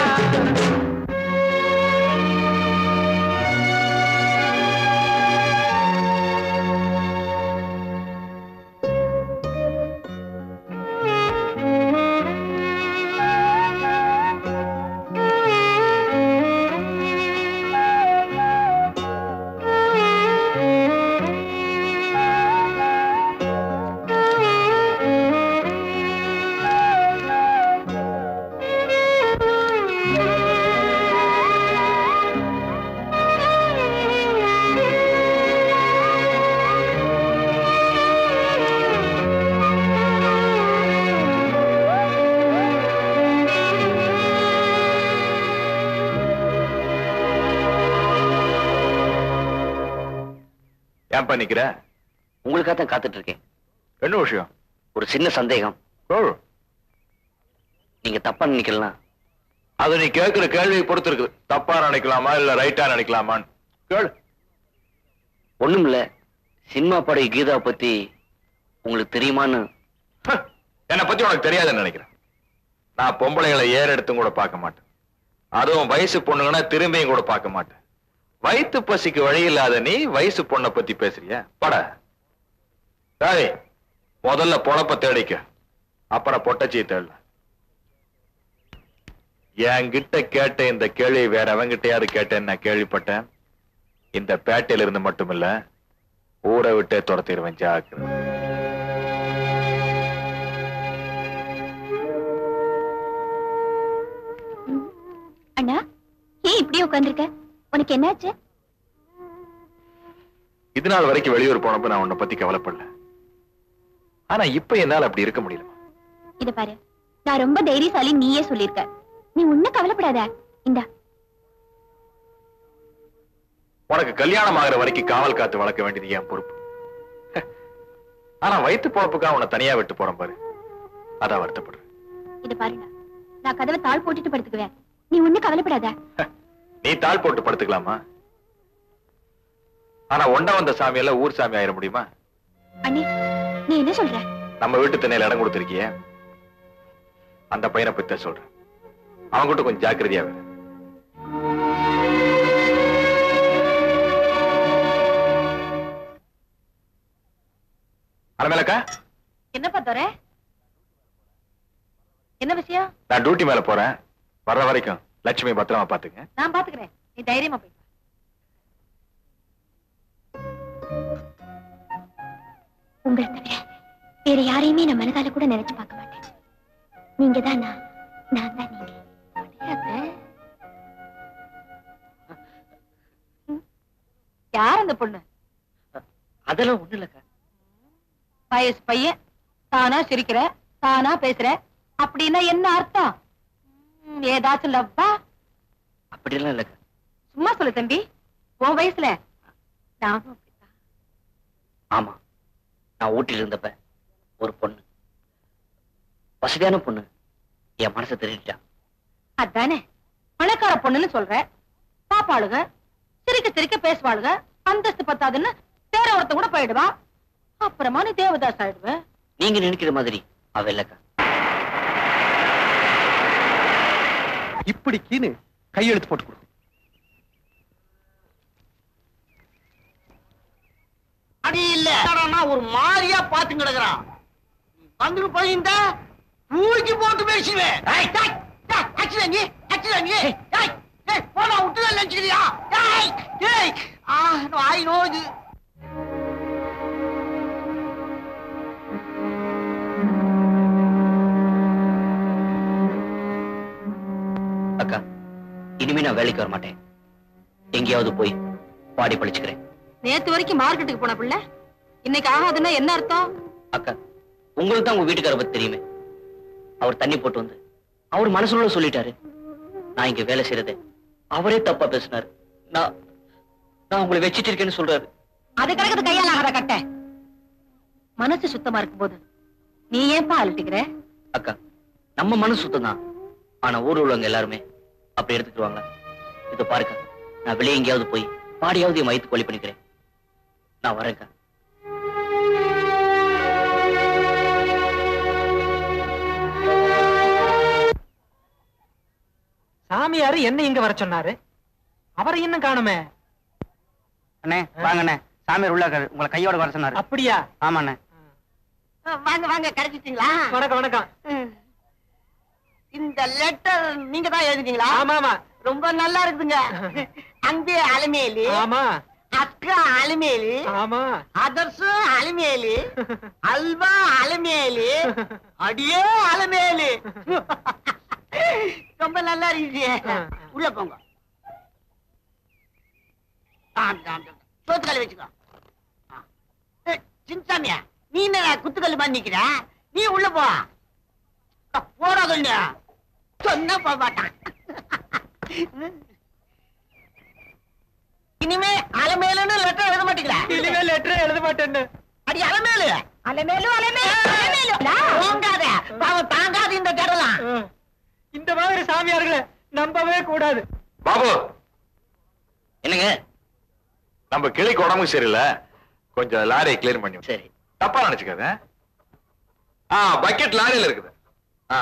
ஏன்பா நிக்கிற உங்களுக்காக தான் காத்துட்டு இருக்கேன் என்ன விஷயம் ஒரு சின்ன சந்தேகம் கோழு நீங்க தப்பா நினைக்கலாம் அது நீ கேட்கிற கேள்வியை பொறுத்து இருக்குது தப்பா நினைக்கலாமா இல்ல ரைட்டா நினைக்கலாமான்னு கேளு ஒண்ணும் இல்ல சினிமா படை கீதா பத்தி உங்களுக்கு தெரியுமான்னு என்னை பத்தி உனக்கு தெரியாதுன்னு நினைக்கிறேன் நான் பொம்பளைங்களை ஏறெடுத்தும் கூட பார்க்க மாட்டேன் அதுவும் வயசு பொண்ணுங்கன்னா திரும்பியும் கூட பார்க்க மாட்டேன் வயித்து பசிக்கு வழி இல்லாத நீ வயசு பொண்ணை பத்தி பேசுறிய பட சரி முதல்ல பொழப்ப தேடிக்க அப்புறம் பொட்டச்சியை தேடல என்கிட்ட கேட்ட இந்த கேள்வி வேற அவங்கிட்டயாவது கேட்டேன்னு நான் கேள்விப்பட்டேன் இந்த பேட்டையில இருந்து மட்டுமில்ல ஊரை விட்டே துரத்திடுவேன் ஜாக்கிரதை அண்ணா ஏன் இப்படியே உட்கார்ந்திருக்க உனக்கு என்னாச்சு இது நாள் வரைக்கும் வெளியூர் போனப்ப நான் உன்னை பத்தி கவலைப்படல ஆனா இப்ப என்னால அப்படி இருக்க முடியல இத பாரு நான் ரொம்ப தைரியசாலி நீயே சொல்லிருக்க நீ ஒண்ணும் கவலைப்படாத இந்தா உனக்கு கல்யாணம் ஆகிற வரைக்கும் காவல் காத்து வளர்க்க வேண்டியது என் பொறுப்பு ஆனா வயித்து பொழப்புக்காக உன்னை தனியா விட்டு போறேன் பாரு அதான் வருத்தப்படுறேன் இத பாருண்ணா நான் கதவை தாழ் போட்டுட்டு படுத்துக்குவேன் நீ ஒண்ணும் கவலைப்படாத நீ தாள் போட்டு படுத்துக்கலாமா ஆனா ஒண்ட வந்த சாமி எல்லாம் ஊர் சாமி ஆயிட முடியுமா அண்ணே நீ என்ன சொல்ற நம்ம வீட்டு திண்ணையில இடம் கொடுத்திருக்கிய அந்த பையனை பத்தி தான் சொல்றேன் அவன்கிட்ட கொஞ்சம் ஜாக்கிரதையா இரு. அலமேலக்கா என்னப்பா தோற என்ன விஷயம் நான் டியூட்டி மேல போறேன் வர்ற வரைக்கும் லட்சுமி பத்திரமா பாத்துங்க நான் பாத்துக்கிறேன் நீ தைரியமா போய் உங்களை தவிர வேற யாரையுமே நான் மனதால கூட நினைச்சு பார்க்க மாட்டேன் நீங்க தான் நான் நான் தான் நீங்க யார் அந்த பொண்ணு அதெல்லாம் ஒண்ணு இல்லக்கா வயசு பையன் தானா சிரிக்கிற தானா பேசுற அப்படின்னா என்ன அர்த்தம் ம், ஏதாச்சும் லவ்வா அப்படியெல்லாம் இல்லக்கா சும்மா சொல்லு தம்பி உன் வயசுல நானும் அப்படித்தான். ஆமா நான் ஊட்டில இருந்தப்ப ஒரு பொண்ணு வசதியான பொண்ணு என் மனசை திருடிட்டா அதானே பணக்கார பொண்ணுன்னு சொல்ற பாப்பாளுக சிரிக்க சிரிக்க பேசுவாளுக அந்தஸ்து பத்தாதுன்னு வேற ஒருத்தன் கூட போயிடுவா அப்புறமா நீ தேவதாஸ் ஆயிடுவ நீங்க நினைக்கிற மாதிரி அவ இல்லக்கா இப்படிக்குன்னு கையெழுத்து போட்டு கொடு அடி இல்ல என்னடான்னா ஒரு மாதிரியா பாத்து கிடக்குறான் வந்துட்டு போயிருந்தா தூக்கி போட்டு பேசுவேன் ஏய், டேய், டேய், அடிச்சுடா நீ, அடிச்சுடா நீ. ஏய், ஏய், போடா, விட்டுதான் நினைச்சுக்கிறியா? ஏய், ஏய், ஆ, வாய் நோகுது. அக்கா இனிமே நான் வேலைக்கு வர மாட்டேன் எங்கேயாவது போய் பாடி பழிச்சுக்கிறேன் நேத்து வரைக்கும் மார்க்கெட்டுக்கு போன பிள்ளை இன்னைக்கு ஆகாதுன்னா என்ன அர்த்தம் அக்கா உங்களுக்கு தான் உங்க வீட்டுக்கார பத்தி தெரியுமே அவர் தண்ணி போட்டு வந்து அவர் மனசுல சொல்லிட்டாரு நான் இங்க வேலை செய்யறதை அவரே தப்பா பேசினாரு நான் நான் உங்களை வச்சிட்டு இருக்கேன்னு சொல்றாரு அது கிடக்குது கையால் ஆகாத கட்ட மனசு சுத்தமா இருக்கும்போது நீ ஏன்பா அலட்டிக்கிற அக்கா நம்ம மனசு சுத்தம் தான் ஆனா ஊர்ல உள்ளவங்க எல்லாருமே அப்படி எடுத்துக்குவாங்க இத பாருங்க நான் வெளியே எங்கேயாவது போய் பாடியாவது என் வயிற்று கொலி பண்ணிக்கிறேன் நான் வரேன்க்கா சாமியாரு என்ன இங்க வர சொன்னாரு அவரை இன்னும் காணுமே அண்ணே வாங்கண்ணே சாமியார் உள்ள இருக்காரு உங்களை கையோட வர சொன்னாரு அப்படியா ஆமாண்ணே வாங்க வாங்க கிடைச்சிட்டீங்களா வணக்கம் வணக்கம் இந்த லெட்டர் நீங்க தான் எழுதிட்டீங்களா ஆமா ஆமா ரொம்ப நல்லா இருக்குதுங்க அன்பே அலமேலு ஆமா அக்கா அலமேலு ஆமா அதர்சு அலமேலு அல்வா அலமேலு அடியே அலமேலு ரொம்ப நல்லா இருக்குது உள்ள போங்க சோத்துக்கல் வச்சுக்கோ ஆ. ஏய், சின்சாமியா நீ என்ன குத்துக்கல் மாதிரி நிக்கிற நீ உள்ள போ போடா சொல்லு சொன்னா போக மாட்டான் இனிமே அலமேலுன்னு லெட்டர் எழுத மாட்டீங்களா இனிமே லெட்டர் எழுத மாட்டேன்னு அடி அலமேலு அலமேலு அலமேலு அலமேலு போங்காத பாவம் தாங்காது இந்த ஜடலாம் இந்த மாதிரி சாமியார்களை நம்பவே கூடாது பாபு என்னங்க நம்ம கிளிக்கு உடம்பு சரியில்லை கொஞ்சம் லாரியை கிளியர் பண்ணி சரி தப்பா நினைச்சுக்காத ஆ பக்கெட் லாரியில இருக்குது ஆ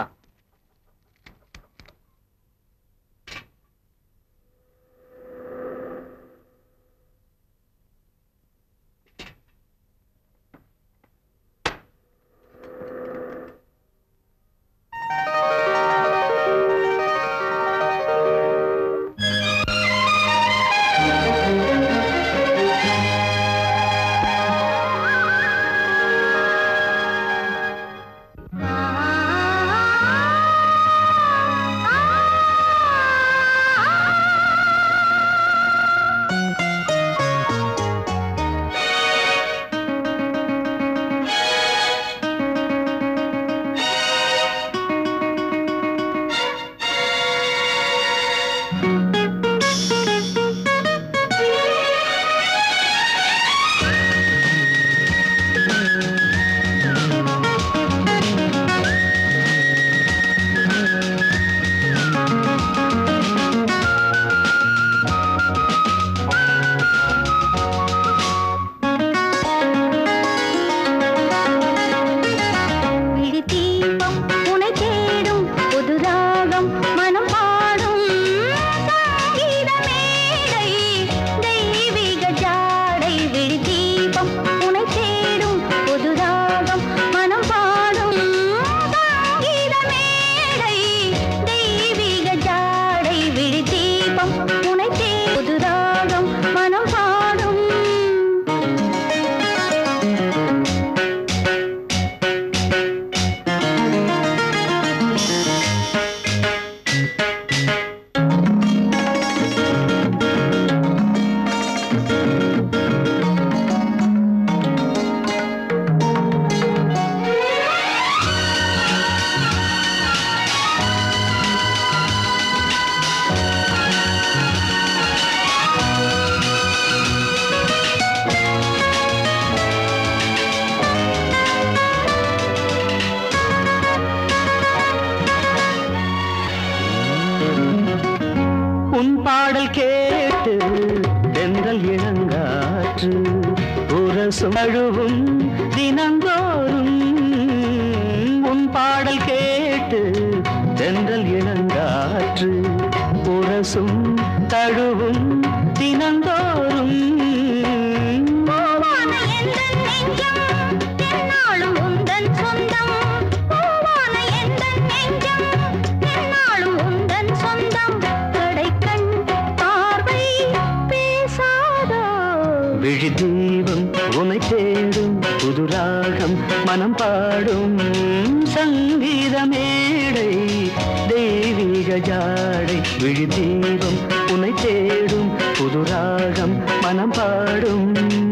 விழி தீபம் உனை தேடும் புது ராகம் மனம் பாடும் சங்கீத மேடை தெய்வீக ஜாடை விழி தீபம் உனை தேடும் புது ராகம் மனம் பாடும் சங்கீத மேடை தெய்வீக ஜாடை விழி தீபம் உனை தே புது ராகம் மனம் பாடும் உன் பாடல் கேட்டு தென்றல் இளங்காற்று உரசும் அழுவும் தினந்தோறும் உன் பாடல் கேட்டு தென்றல் இளங்காற்று உரசும் தழுவும் தினந்தோறும் பூவான எந்தன் நெஞ்சம் எந்நாளும் உந்தன் சொந்தம் பூவான எந்தன் நெஞ்சம் எந்நாளும் உந்தன் சொந்தம் கடைக்கண் பார்வை பேசாதோ விழி தீபம் உனை தேடும் புது ராகம் மனம் பாடும் சங்கீத மேடை தெய்வீக ஜாடை விழி தீபம் உனை தேடும் புது ராகம் மனம் பாடும்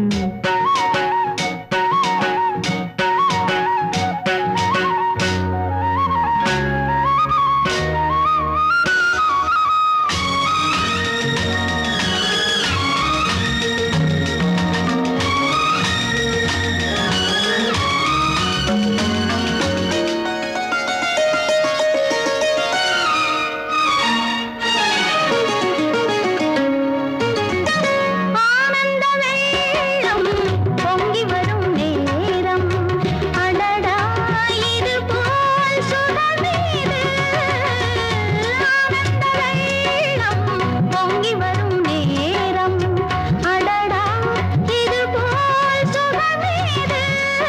ஆனந்த வெள்ளம் பொங்கி வரும் நேரம் அடடா இது போல் சுடமீது ஆனந்த வெள்ளம் பொங்கி வரும் நேரம் அடடா இது போல் சுடமீது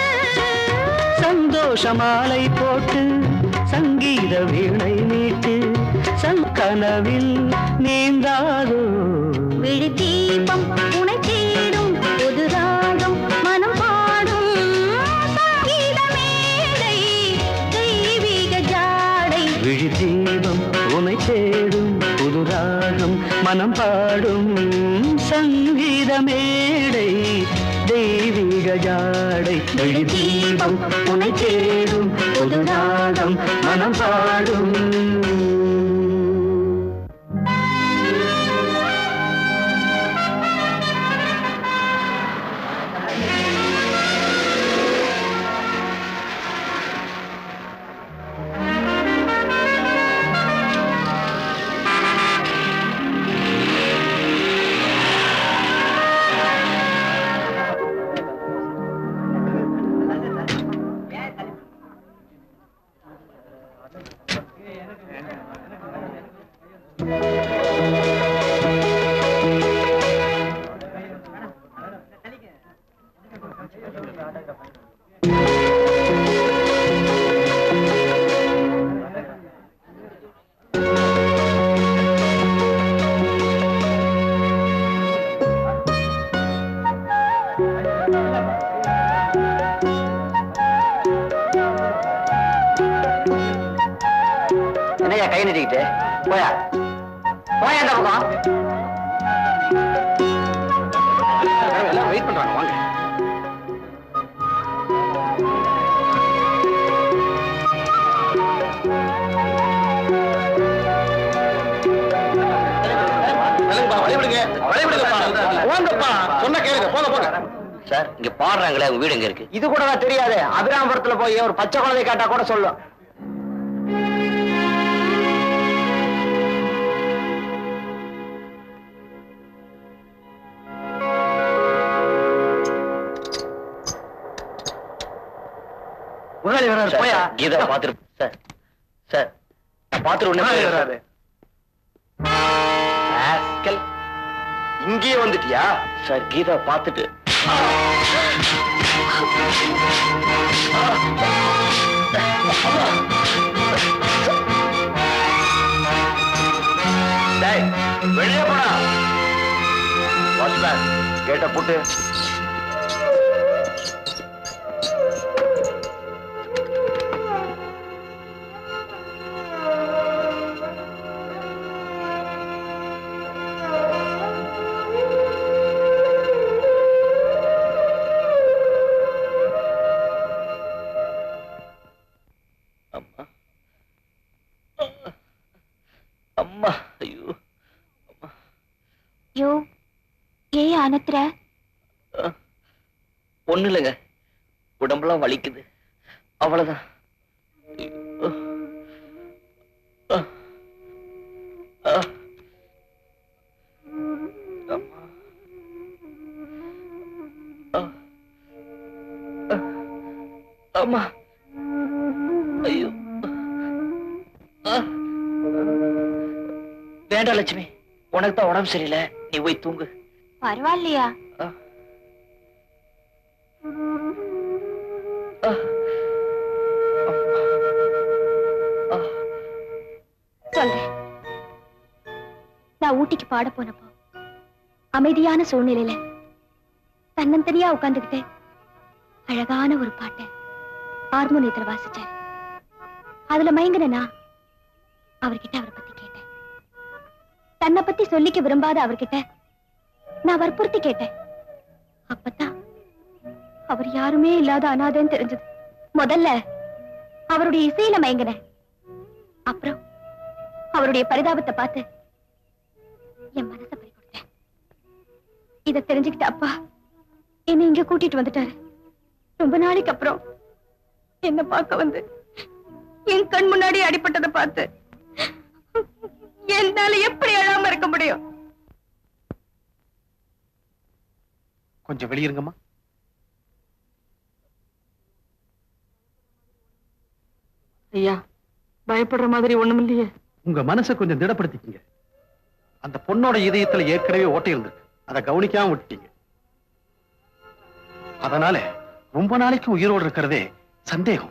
சந்தோஷ மாலை போட்டு சங்கீத வீணை மீட்டு சங்கனவில் நீந்தாதோ விழி தீபம் உனை தேடும் புது ராகம் மனம் பாடும் சங்கீத மேடை தெய்வீக ஜாடை விழி தீபம் உனை தேடும் புது ராகம் மனம் பாடும் சங்கீத மேடை தெய்வீக ஜாடை விழி தீபம் உனை தேடும் புது ராகம் மனம் பாடும் ஆ ஏன் கை நீட்டிக்கிட்டு போயா போயா அந்த பக்கம் எல்லாம் வெயிட் பண்றாங்க வாங்க வழிவிடுங்க வழிவிடுங்கப்பா போங்கப்பா சொன்ன கேளுங்க போங்க போங்க சார் இங்க பாடுறாங்களே உங்க வீடு எங்க இருக்கு இது கூட தெரியாது அபிராமபுரத்துல போய் ஒரு பச்சை குழந்தை கேட்டா கூட சொல்லும் முதலாளி வராரு போயா கீதா பாத்துரு சார் சார் நான் பாத்துரு முதலாளி உடனே வராரு. ராஸ்கல். இங்கேயே வந்துட்டியா சார் கீதா பாத்துட்டு டேய் வெளியே போடா வாட்ச்மேன் கேட்ட போட்டு அம்மா அம்மா ஐயோ யோ ஏன் அனுத்துற ஒண்ணு இல்லைங்க உடம்பெல்லாம் வலிக்குது அவ்வளவுதான் ஐயோ. ஆ. ஆ. அம்மா. ஆ. ஆ. அம்மா ஐயோ ஆ. வேண்டாம் லட்சுமி உனக்கு தான் உடம்பு சரியில்லை நீ போய் தூங்கு பரவாயில்லையா ஆ. ஆ. ஆ. சொல்றேன் நான் ஊட்டிக்கு பாட போனப்போ அமைதியான சூழ்நிலையில தன்னந்தனியா உட்கார்ந்துகிட்டு அழகான ஒரு பாட்டை ஹார்மோனியத்துல வாசிச்சாரு அதுல மயங்கினா அவர்கிட்ட அவரை பத்தி கேட்டேன் தன்னை பத்தி சொல்லிக்க விரும்பாத அவர்கிட்ட நான் வற்புறுத்தி கேட்டேன் அப்பதான் அவர் யாருமே இல்லாத அனாதைன்னு தெரிஞ்சது முதல்ல அவருடைய இசையில மயங்கினேன் அப்புறம் அவருடைய பரிதாபத்தை பார்த்து என் மனசை பறி கொடுத்தேன் இத தெரிஞ்சுக்கிட்ட அப்பா என்னை இங்க கூட்டிட்டு வந்துட்டாரு ரொம்ப நாளைக்கு அப்புறம் என்ன பார்க்க வந்து என் கண் முன்னாடி அடிபட்டதை பார்த்து என்னால எப்படி அழாம இருக்க முடியும் கொஞ்சம் வெளியிருங்கம்மா ஐயா பயப்படுற மாதிரி ஒண்ணும் இல்லையே உங்க மனசை கொஞ்சம் திடப்படுத்திக்கங்க அந்த பொண்ணோட இதயத்துல ஏற்கனவே ஓட்டை இருந்திருக்கு அதை கவனிக்காம விட்டுட்டீங்க அதனால ரொம்ப நாளைக்கு உயிரோடு இருக்கிறதே சந்தேகம்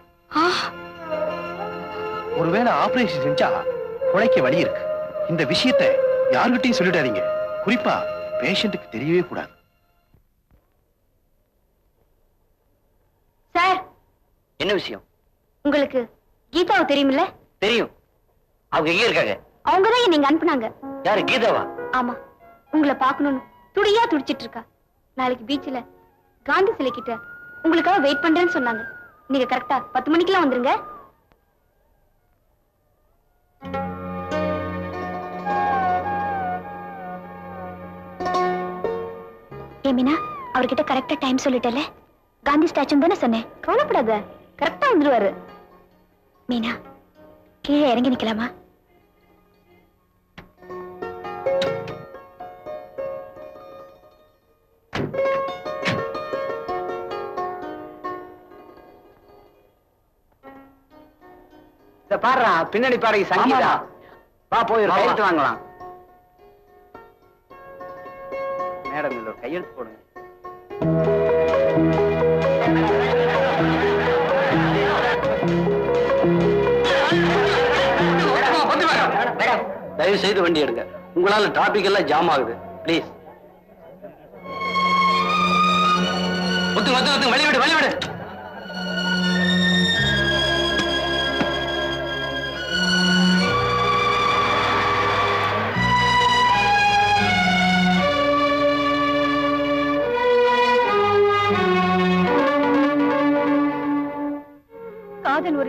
ஒருவேளை ஆபரேஷன் செஞ்சா குழைக்க வழி இருக்கு இந்த விஷயத்தை யார்கிட்டயும் சொல்லிடாதீங்க குறிப்பா பேஷண்ட்டுக்கு தெரியவே கூடாது சார் என்ன விஷயம் உங்களுக்கு கீதாவை தெரியுமில்ல தெரியும் அவங்க எங்க இருக்காங்க அவங்கதான் நீங்க அனுப்புனாங்க யாரு கீதாவா ஆமா உங்களை பார்க்கணும்னு துடியா துடிச்சிட்டு இருக்கா நாளைக்கு பீச்ல காந்தி சிலை கிட்ட உங்களுக்காக வெயிட் பண்றேன்னு சொன்னாங்க நீங்க கரெக்டா பத்து மணிக்கெல்லாம் வந்துருங்க ஏ மீனா அவர்கிட்ட கரெக்டா டைம் சொல்லிட்டல காந்தி ஸ்டாச்சு தானே சொன்னேன் கவலைப்படாத கரெக்டா வந்துருவாரு மீனா கீழே இறங்கி நிக்கலாமா இத பாடுறா பின்னணி பாடகி சங்கீதா வா போய் ஒரு வா, வா. கையெழுத்து வாங்கலாம் மேடம் இதுல ஒரு கையெழுத்து போடுங்க தயவு செய்து வண்டி எடுங்க உங்களால டிராபிக் எல்லாம் ஜாம் ஆகுது ப்ளீஸ் ஒத்து ஒத்து ஒத்து வழி விடு வழி விடு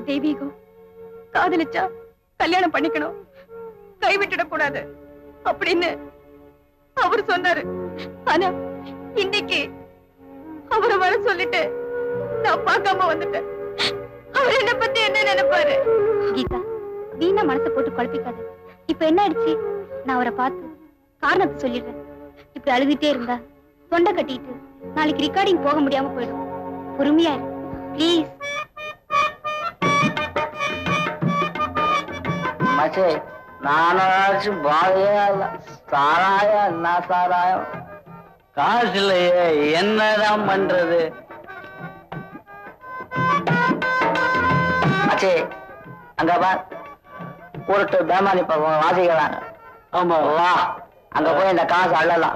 தெய்வீகம் காதலிச்சா கல்யாணம் பண்ணிக்கணும் கைவிட்டுடக் கூடாது அப்படின்னு அவர் சொன்னாரு ஆனா இன்னைக்கு அவரை வர சொல்லிட்டு நான் பார்க்காம வந்துட்டேன் அவர் என்ன பத்தி என்ன நினைப்பாரு கீதா வீணா மனசை போட்டு குழப்பிக்காத இப்ப என்ன ஆயிடுச்சு நான் அவரை பார்த்து காரணத்தை சொல்லிடுறேன் இப்படி அழுதுட்டே இருந்தா தொண்டை கட்டிட்டு நாளைக்கு ரெக்கார்டிங் போக முடியாம போயிடும் பொறுமையா இரு ப்ளீஸ் மச்சே நானாச்சும் பாதையா இல்ல சாராயம் என்ன சாராயம் காசு இல்லையே என்னதான் பண்றது மச்சே அங்க பார் ஒரு பேமானி பக்கம் வாசிக்கிறாங்க ஆமா வா அங்க போய் இந்த காசு அள்ளலாம்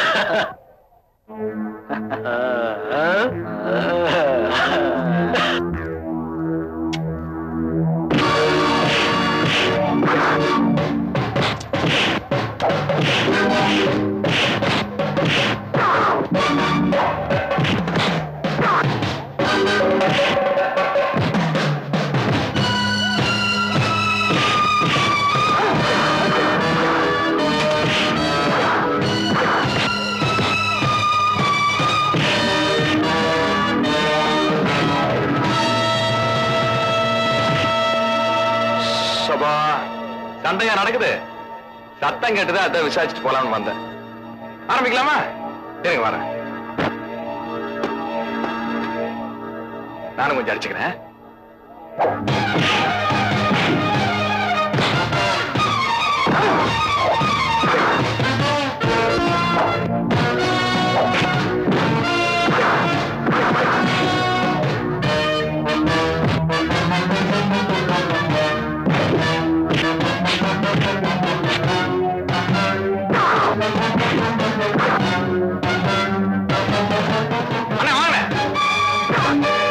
சபா சண்டையா நடக்குது சத்தம் கேட்டது அதான் விசாரிச்சுட்டு போலாம்னு வந்தேன் ஆரம்பிக்கலாமா இருங்க வரேன் நானும் கொஞ்சம் அடிச்சுக்கிறேன் அண்ணா வாங்க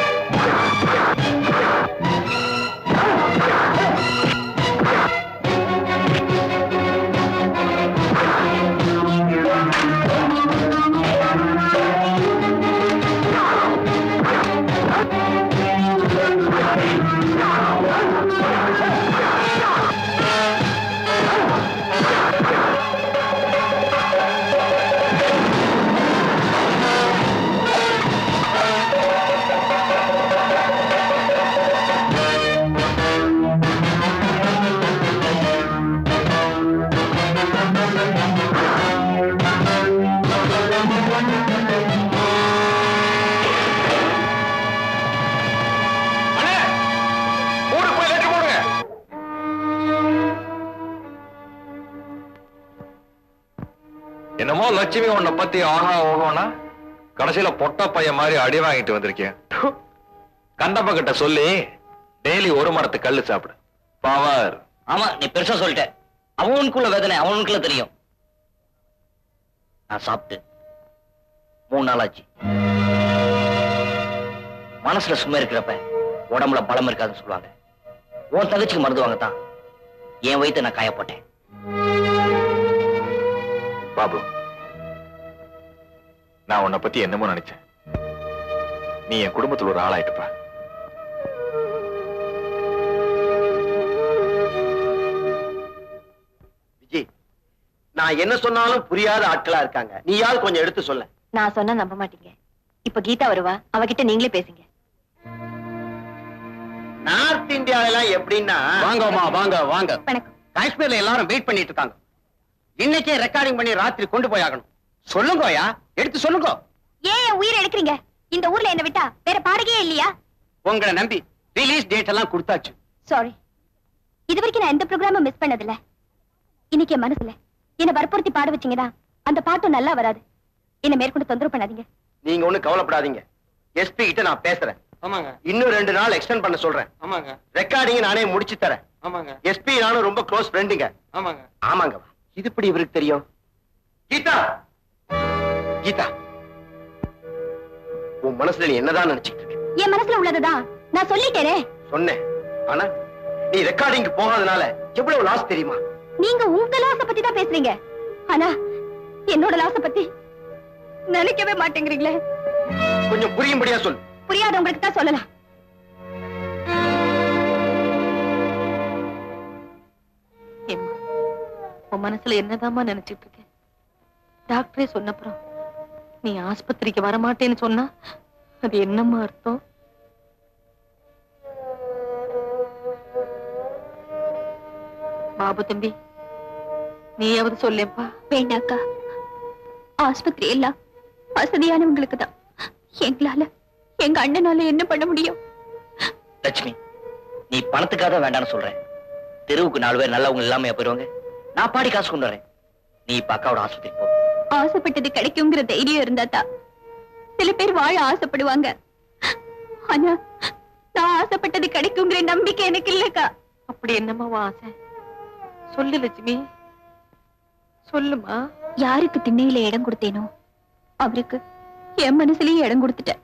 ஊருக்கு போய் லெட்டர் போடுங்க என்னமோ லட்சுமி உன்னை பத்தி ஆகா ஓகோனா கடைசியில பொட்ட பையன் மாதிரி அடி வாங்கிட்டு வந்திருக்கேன் கண்டப்ப கிட்ட சொல்லி டெய்லி ஒரு மரத்து கல்லு சாப்பிடு பவர் ஆமா நீ பெருசா சொல்லிட்ட அவனுக்குள்ள வேதனை அவனுக்குள்ள தெரியும் நான் சாப்பிட்டு மூணு நாள் ஆச்சு மனசுல சும்மா இருக்கிறப்ப உடம்புல பலம் இருக்காதுன்னு சொல்லுவாங்க உன் தங்கச்சிக்கு மருந்து வாங்கத்தான் என் வயித்தை நான் காய போட்டேன் பாபு நான் உன்னை பத்தி என்னமோ நினைச்சேன் நீ என் குடும்பத்துல ஒரு ஆளாயிட்டுப்பா விஜய் நான் என்ன சொன்னாலும் புரியாத ஆட்களா இருக்காங்க நீயாவது கொஞ்சம் எடுத்து சொல்ல நான் சொன்னா நம்ப மாட்டீங்க இப்ப கீதா வருவா அவகிட்ட நீங்களே பேசுங்க நார்த் இந்தியால எல்லாம் எப்படின்னா வாங்கம்மா வாங்க வாங்க வணக்கம் காஷ்மீர்ல எல்லாரும் வெயிட் பண்ணிட்டு இருக்காங்க இன்னைக்கே ரெக்கார்டிங் பண்ணி ராத்திரி கொண்டு போய் ஆகணும் சொல்லுங்கோயா எடுத்து சொல்லுங்க ஏன் என் உயிரை எடுக்கிறீங்க இந்த ஊர்ல என்ன விட்டா வேற பாடகையே இல்லையா உங்களை நம்பி ரிலீஸ் டேட் எல்லாம் கொடுத்தாச்சு சாரி இது வரைக்கும் நான் எந்த ப்ரோக்ராமும் மிஸ் பண்ணதில்ல இன்னைக்கு என் மனசுல என்ன வற்புறுத்தி பாட வச்சீங்கன்னா அந்த பாட்டும் நல்லா வராது என்ன மேற்கொண்டு தொந்தரவு பண்ணாதீங்க நீங்க ஒண்ணும் கவலைப்படாதீங்க எஸ்பி கிட்ட நான் பேசுறேன் ஆமாங்க இன்னும் ரெண்டு நாள் எக்ஸ்டெண்ட் பண்ண சொல்றேன் ஆமாங்க ரெக்கார்டிங் நானே முடிச்சு தரேன் ஆமாங்க எஸ்பி நானும் ரொம்ப க்ளோஸ் ஃப்ரெண்டுங்க ஆமாங்க ஆமாங்க இது எப்படி இவருக்கு தெரியும் கீதா கீதா உன் மனசுல நீ என்னதான் நினைச்சிட்டு இருக்க என் மனசுல உள்ளதுதான் நான் சொல்லிட்டேனே சொன்னேன் ஆனா நீ ரெக்கார்டிங்க்கு போகாதனால எவ்வளவு லாஸ் தெரியுமா நீங்க உங்க லாச பத்தி தான் பேசுறீங்க ஆனா என்னோட லாச பத்தி நினைக்கவே மாட்டேங்கிறீங்களே கொஞ்சம் புரியும்படியா சொல் புரியாதவங்களுக்கு தான் சொல்லலாம் உன் மனசுல என்னதாம்மா நினைச்சிட்டு இருக்க டாக்டரே சொன்னப்புறம் நீ ஆஸ்பத்திரிக்கு வரமாட்டேன்னு சொன்னா அது என்னம்மா அர்த்தம் பாபு தம்பி நீயாவது சொல்லேப்பா வேண்டாக்கா ஆஸ்பத்திரி எல்லாம் வசதியானவங்களுக்கு தான் எங்களால எங்க அண்ணனால என்ன பண்ண முடியும் லட்சுமி நீ பணத்துக்காக தான் வேண்டாம்னு சொல்றேன் தெருவுக்கு நாலு பேர் நல்லவங்க இல்லாம போயிருவாங்க நான் பாடி காசு கொண்டு வரேன் நீ இப்ப அக்காவோட ஆஸ்பத்திரி போ ஆசைப்பட்டது கிடைக்குங்கிற தைரியம் இருந்தா தான் சில பேர் வாழ ஆசைப்படுவாங்க ஆனா நான் ஆசைப்பட்டது கிடைக்குங்கிற நம்பிக்கை எனக்கு இல்லக்கா அப்படி என்னம்மா உன் ஆசை சொல்லு லட்சுமி சொல்லுமா யாருக்கு திண்ணையில இடம் கொடுத்தேனோ அவருக்கு என் மனசுலயே இடம் கொடுத்துட்டேன்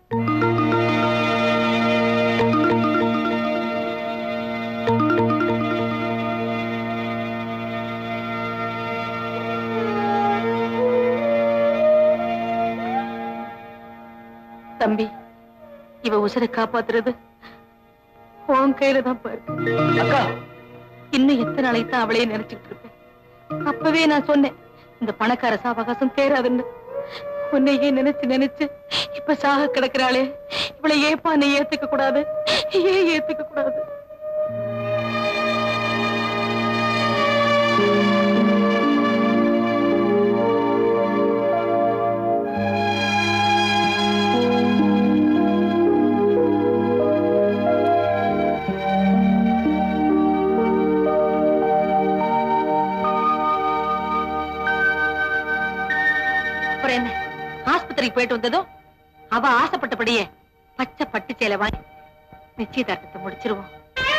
தம்பி இவ உசுரை காப்பாத்துறது உன் கையில தான் பாரு அக்கா இன்னும் எத்தனை நாளைக்கு தான் அவளையே நினைச்சிட்டு இருப்பேன் அப்பவே நான் சொன்னேன் இந்த பணக்கார சாவகாசம் தேராதுன்னு உன்னையே நினைச்சு நினைச்சு இப்ப சாக கிடக்குறாளே இவளை ஏப்பா நீ ஏத்துக்க கூடாது ஏன் ஏத்துக்க கூடாது அப்புறம் என்ன ஆஸ்பத்திரிக்கு போயிட்டு வந்ததும் அவ ஆசைப்பட்டபடியே பச்சை பட்டு சேலை வாங்கி நிச்சயதார்த்தத்தை முடிச்சிருவோம்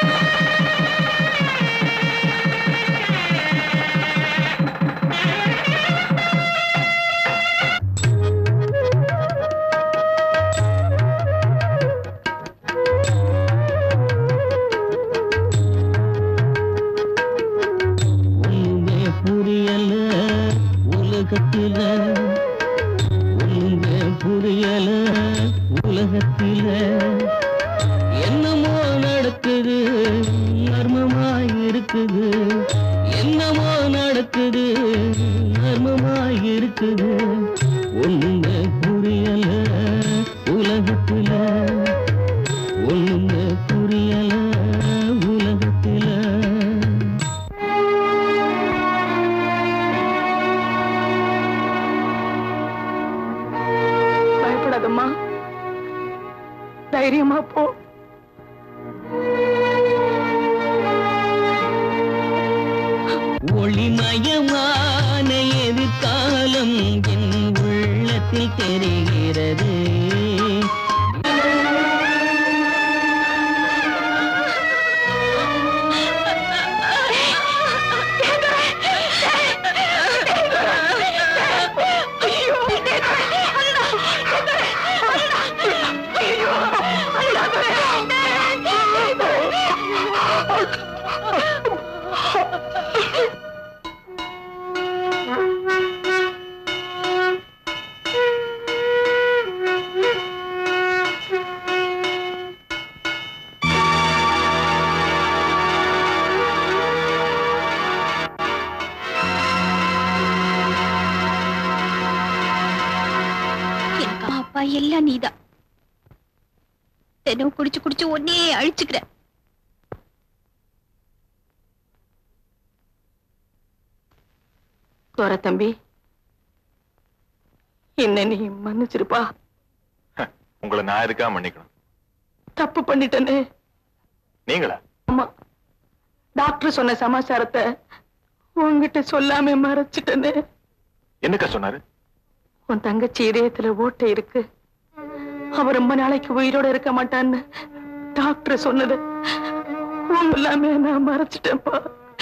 ஒண்ணுமே புரியல உலகத்தில ஒண்ணுமே புரியல உலகத்தில என்னமோ நடக்குது மர்மமாய் இருக்குது என்னமோ நடக்குது மர்மமாய் இருக்குது ஒண்ணுமே புரியல உலகத்தில ஒண்ணுமே புரியல உலகத்தில பயப்படாதம்மா தைரியமா போ ஒளிமயமான எதிர்காலம் என் உள்ளத்தில் தெரிகிறது எனக்கு அம்மா, அப்பா எல்லாம் நீதான் தினம் குடிச்சு குடிச்சு ஒன்னே அழிச்சுக்கிற கோர தம்பி என்ன நீ மன்னிச்சிருப்பா உங்களை நான் எதுக்காக மன்னிக்கணும் தப்பு பண்ணிட்டேனே நீங்களா ஆமா டாக்டர் சொன்ன சமாச்சாரத்தை உன்கிட்ட சொல்லாம மறைச்சிட்டேனே என்னக்கா சொன்னாரு உன் தங்கச்சி இதயத்துல ஓட்டை இருக்கு அவ ரொம்ப நாளைக்கு உயிரோட இருக்க மாட்டான்னு டாக்டர் சொன்னது உன் எல்லாமே நான் மறைச்சிட்டேன்ப்பா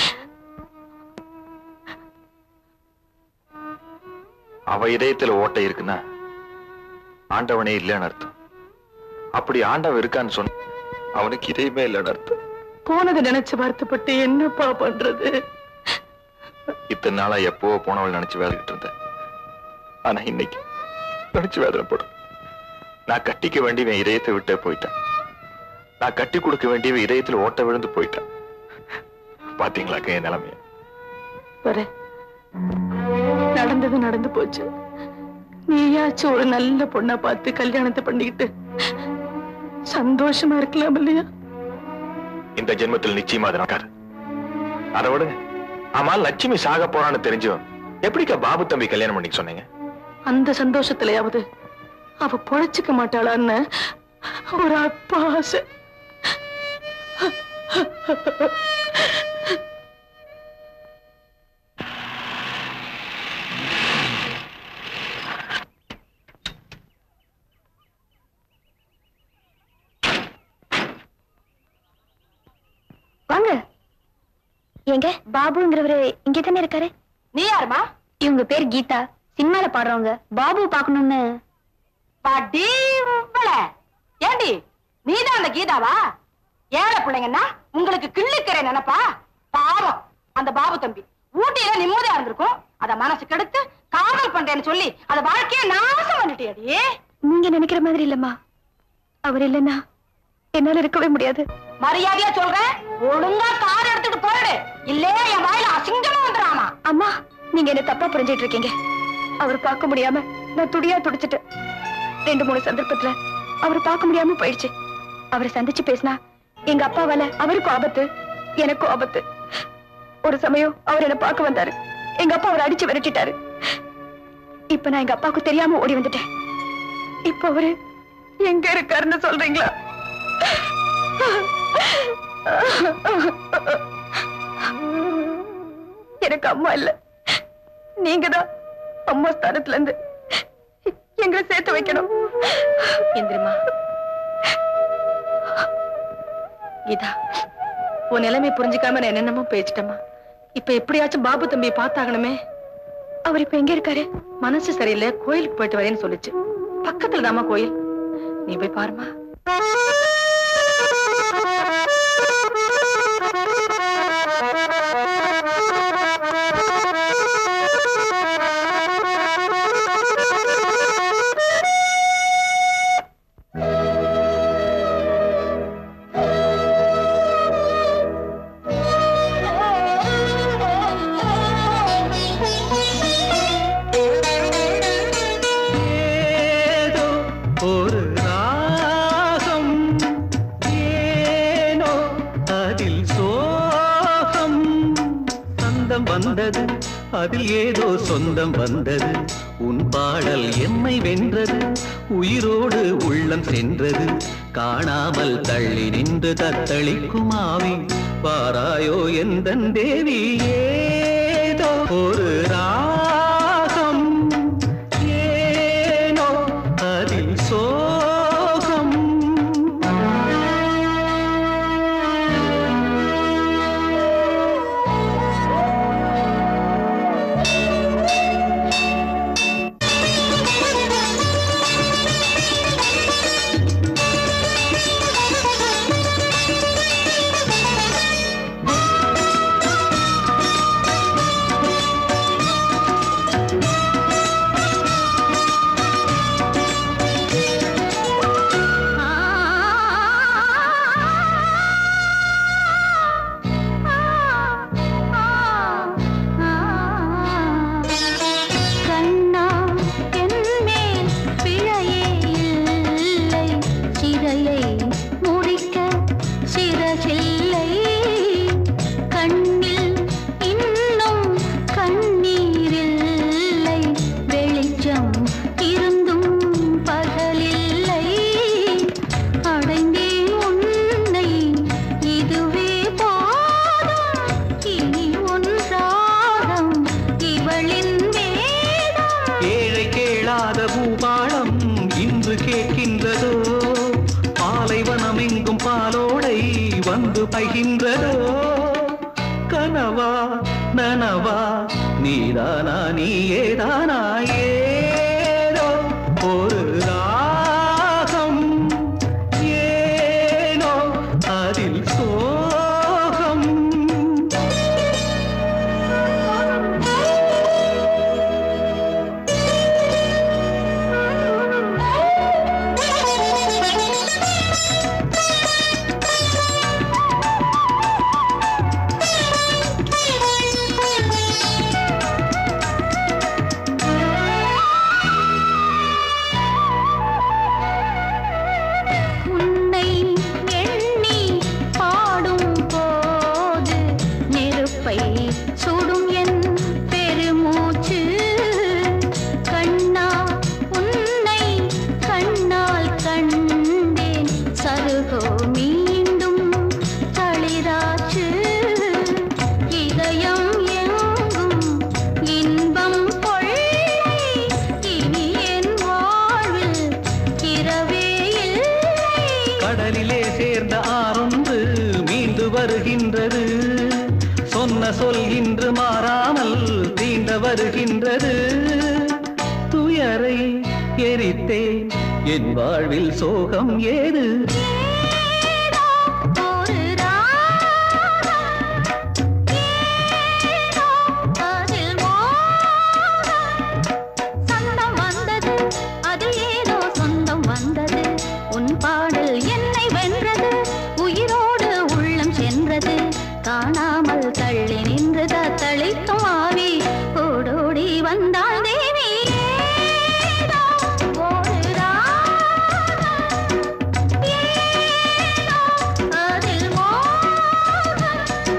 அவ இதயத்துல ஓட்டை இருக்குன்னா ஆண்டவனே இல்லைன்னு அர்த்தம் அப்படி ஆண்டவன் இருக்கான்னு சொன்ன அவனுக்கு இதயமே இல்லைன்னு அர்த்தம் போனதை நினைச்சு வருத்தப்பட்டு என்னப்பா பண்றது இத்தனை நாளா எப்போ போனவள் நினைச்சு வேலைக்கிட்டு இருந்தேன் ஆனா இன்னைக்கு நினைச்சு வேதனைப்படும் நான் கட்டிக்க வேண்டியவன் இதயத்தை விட்டே போயிட்டேன் நான் கட்டி கொடுக்க வேண்டியவன் இதயத்துல ஓட்ட விழுந்து போயிட்டேன் பாத்தீங்களாக்க என் நிலைமைய வரேன் நடந்தது நடந்து போச்சு நீயாச்சும் ஒரு நல்ல பொண்ணா பார்த்து கல்யாணத்தை பண்ணிக்கிட்டு சந்தோஷமா இருக்கலாம் இல்லையா இந்த ஜென்மத்தில் நிச்சயமா அது நடக்காது அதை விடுங்க ஆமா லட்சுமி சாக போறான்னு தெரிஞ்சும் எப்படிக்கா பாபு தம்பி கல்யாணம் பண்ணிக்க சொன்னீங்க அந்த சந்தோஷத்திலயாவது அவ பொழைச்சுக்க மாட்டாளான்னு ஒரு அப்பா ஆசை வாங்க எங்க பாபுங்கிறவரு இங்கே தானே இருக்காரு நீ யாருமா இவங்க பேர் கீதா சினிமால பாடுறவங்க பாபு பார்க்கணும்னு படீம்பள ஏண்டி நீதான் அந்த கீதாவா ஏழை பிள்ளைங்கன்னா உங்களுக்கு கிள்ளுக்கிற நினைப்பா பாவம் அந்த பாபு தம்பி ஊட்டியில நிம்மதியா இருந்திருக்கும் அத மனசு கெடுத்து காதல் பண்றேன்னு சொல்லி அத வாழ்க்கைய நாசம் பண்ணிட்டியடி நீங்க நினைக்கிற மாதிரி இல்லம்மா அவர் இல்லைன்னா என்னால இருக்கவே முடியாது மரியாதையா சொல்றேன் ஒழுங்கா கார் எடுத்துட்டு போயிடு இல்லே என் வாயில அசிங்கமா வந்துடாமா அம்மா நீங்க என்ன தப்பா புரிஞ்சிட்டு இருக்கீங்க அவர் பார்க்க முடியாம நான் துடியா துடிச்சிட்டேன் ரெண்டு மூணு சந்தர்ப்பத்துல அவர் பார்க்க முடியாம போயிடுச்சு அவரை சந்திச்சு பேசினா எங்க அப்பாவால அவருக்கும் ஆபத்து எனக்கும் ஆபத்து ஒரு சமயம் அவர் என்ன பார்க்க வந்தாரு எங்க அப்பா அவரை அடிச்சு விரட்டிட்டாரு இப்ப நான் எங்க அப்பாவுக்கு தெரியாம ஓடி வந்துட்டேன் இப்ப அவரு எங்க இருக்காருன்னு சொல்றீங்களா எனக்கு அம்மா இல்ல நீங்க தான் அம்மா ஸ்தானத்துல இருந்து எங்களை சேர்த்து வைக்கணும் எந்திரிமா கீதா உன் நிலைமை புரிஞ்சுக்காம நான் என்னென்னமோ பேசிட்டேம்மா இப்ப எப்படியாச்சும் பாபு தம்பியை பார்த்தாகணுமே அவர் இப்ப எங்க இருக்காரு மனசு சரியில்லை கோயிலுக்கு போயிட்டு வரேன்னு சொல்லுச்சு பக்கத்துல தாமா கோயில் நீ போய் பாருமா ஏதோ ஒரு ராகம் ஏனோ அதில் சோகம் சொந்தம் வந்தது அதில் ஏதோ சொந்தம் வந்தது உன் பாடல் எம்மை வென்றது உயிரோடு உள்ளம் சென்றது காணாமல் தள்ளி நின்று தத்தளிக்கும் ஆவி பாராயோ எந்தன் தேவி ஏதோ ஒரு ராகம் ஏனோ அதில் சோகம் கண்ணா என்மேல் பிழையே இல்லை சிறையை முடிக்க சிறகில்லை கண்ணில் இன்னும் கண்ணீரில்லை வெளிச்சம் இருந்தும் பகலில்லை அடைந்தேன் உன்னை இதுவே போதும் இனி ஒன்றாகும் இவளின் வேதம் ஏழை கேளாத பூபாளம் இன்று கேட்கின்றதோ பாலைவனம் எங்கும் பாலோடை வந்து பகின்றதோ கனவா நனவா நீதானா நீயேதானா ஏதோ ஒரு ராகம் ஏனோ அதில் சோகம் Thank you. வருகின்றது சொன்ன சொல் இன்று மாறாமல் தீண்ட வருகின்றது துயரை எரித்தேன் என் வாழ்வில் சோகம் ஏது ஒரு ராகம் ஏனோ அதில் மோகம் சொந்தம் வந்தது அது ஏதோ சொந்தம் வந்தது உன் பாடல் என்னை வென்றது உயிரோடு உள்ளம் சென்றது காணாமல் தள்ளி நின்று தத்தளித்தும் ஆவி ஓடோடி வந்தாள் தேவி ஏதோ ஒரு ராகம் ஏனோ அதில் மோகம்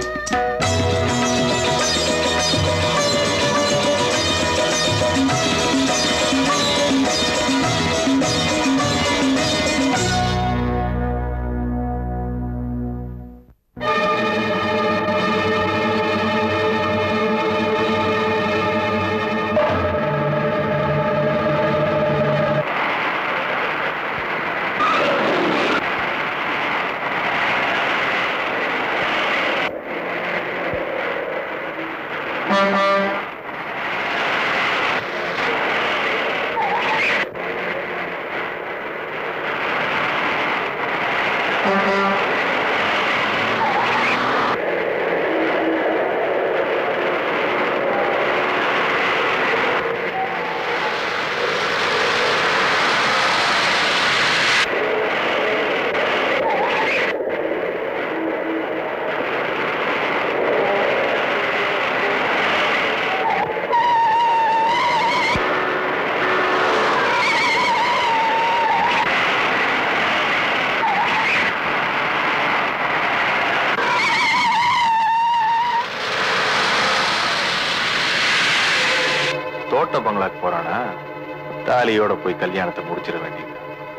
தோட்ட பங்களாக்கு போறானா தாலியோட போய் கல்யாணத்தை முடிச்சிட வேண்டியது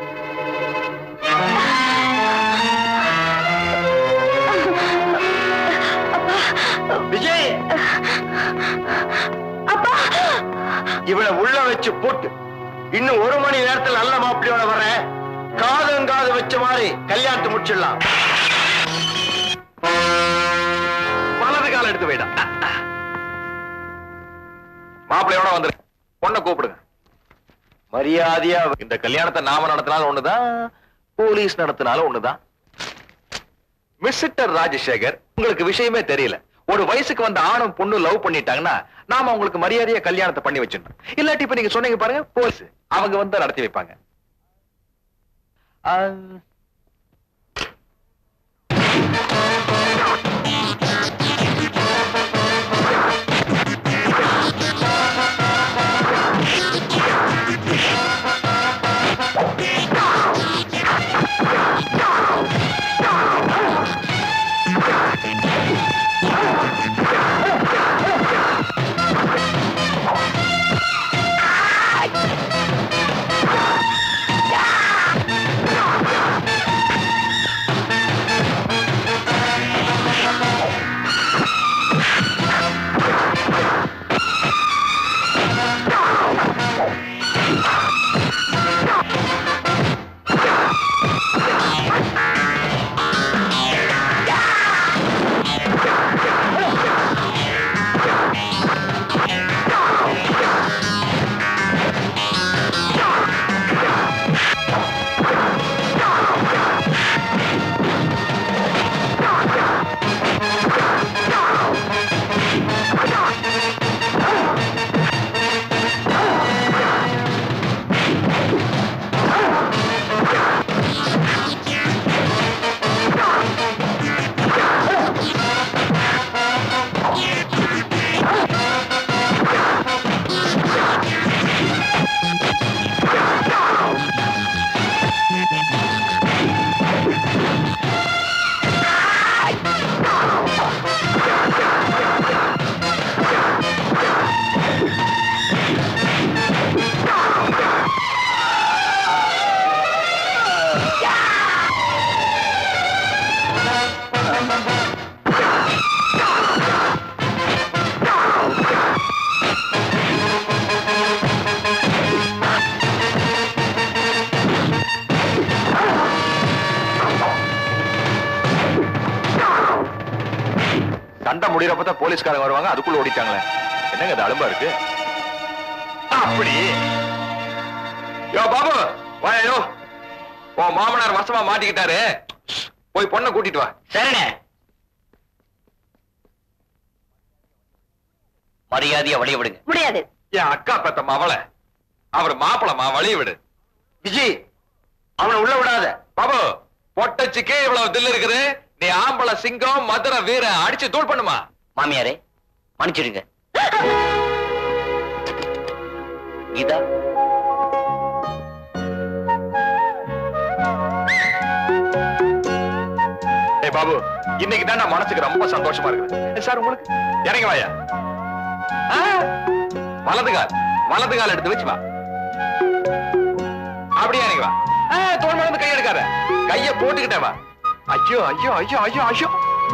விஜய் இவளை உள்ள வச்சு போட்டு இன்னும் ஒரு மணி நேரத்துல நல்ல மாப்பிள்ளையோட வர காதும் காது வச்ச மாதிரி கல்யாணத்தை முடிச்சிடலாம் வலது கால எடுத்து போயிடா மாப்பிள்ளையோட வந்துரு பொண்ணை கூப்பிடுங்க மரியாதையா இந்த கல்யாணத்தை நாம நடத்தினாலும் ஒண்ணுதான் போலீஸ் நடத்தினாலும் ஒண்ணுதான் மிஸ்டர் ராஜசேகர் உங்களுக்கு விஷயமே தெரியல ஒரு வயசுக்கு வந்த ஆணும் பொண்ணு லவ் பண்ணிட்டாங்கன்னா நாம அவங்களுக்கு மரியாதையா கல்யாணத்தை பண்ணி வச்சிடணும் இல்லாட்டி இப்ப நீங்க சொன்னீங்க பாருங்க போலீஸ் அவங்க வந்து நடத்தி வைப்பாங்க ஆ, சண்டை முடியறப்பதான் போலீஸ்காரங்க வருவாங்க அதுக்குள்ள ஓடிட்டாங்களே என்னங்க இது அலும்பா இருக்கு அப்படி யோ பாபு வாயோ உன் மாமனார் வசமா மாட்டிக்கிட்டாரு போய் பொண்ணை கூட்டிட்டு வா சரிண்ணே மரியாதையா வழிய விடுங்க முடியாது என் அக்கா பெத்த மவளை அவர் மாப்பிளமா வழிய விடு விஜய் அவனை உள்ள விடாத பாபு பொட்டச்சுக்கே இவ்வளவு தில்லு இருக்குது நீ ஆம்பளை சிங்கம் மதுரை வீர அடிச்சு தூள் பண்ணுமா மாமியாரே மன்னிச்சிடுங்க கீதா ஏய் பாபு இன்னைக்கு தான் நான் மனசுக்கு ரொம்ப சந்தோஷமா இருக்குது ஏய், சார் உங்களுக்கு இறங்கி வாயா ஆ, வலது கால் வலது கால் எடுத்து வச்சு வா அப்படியே இறங்கி வா ஆ, தோள் மேல இருந்து கை எடுக்காத கைய போட்டுக்கிட்டே வா ஐயோ ஐயோ ஐயோ ஐயோ ஐயோ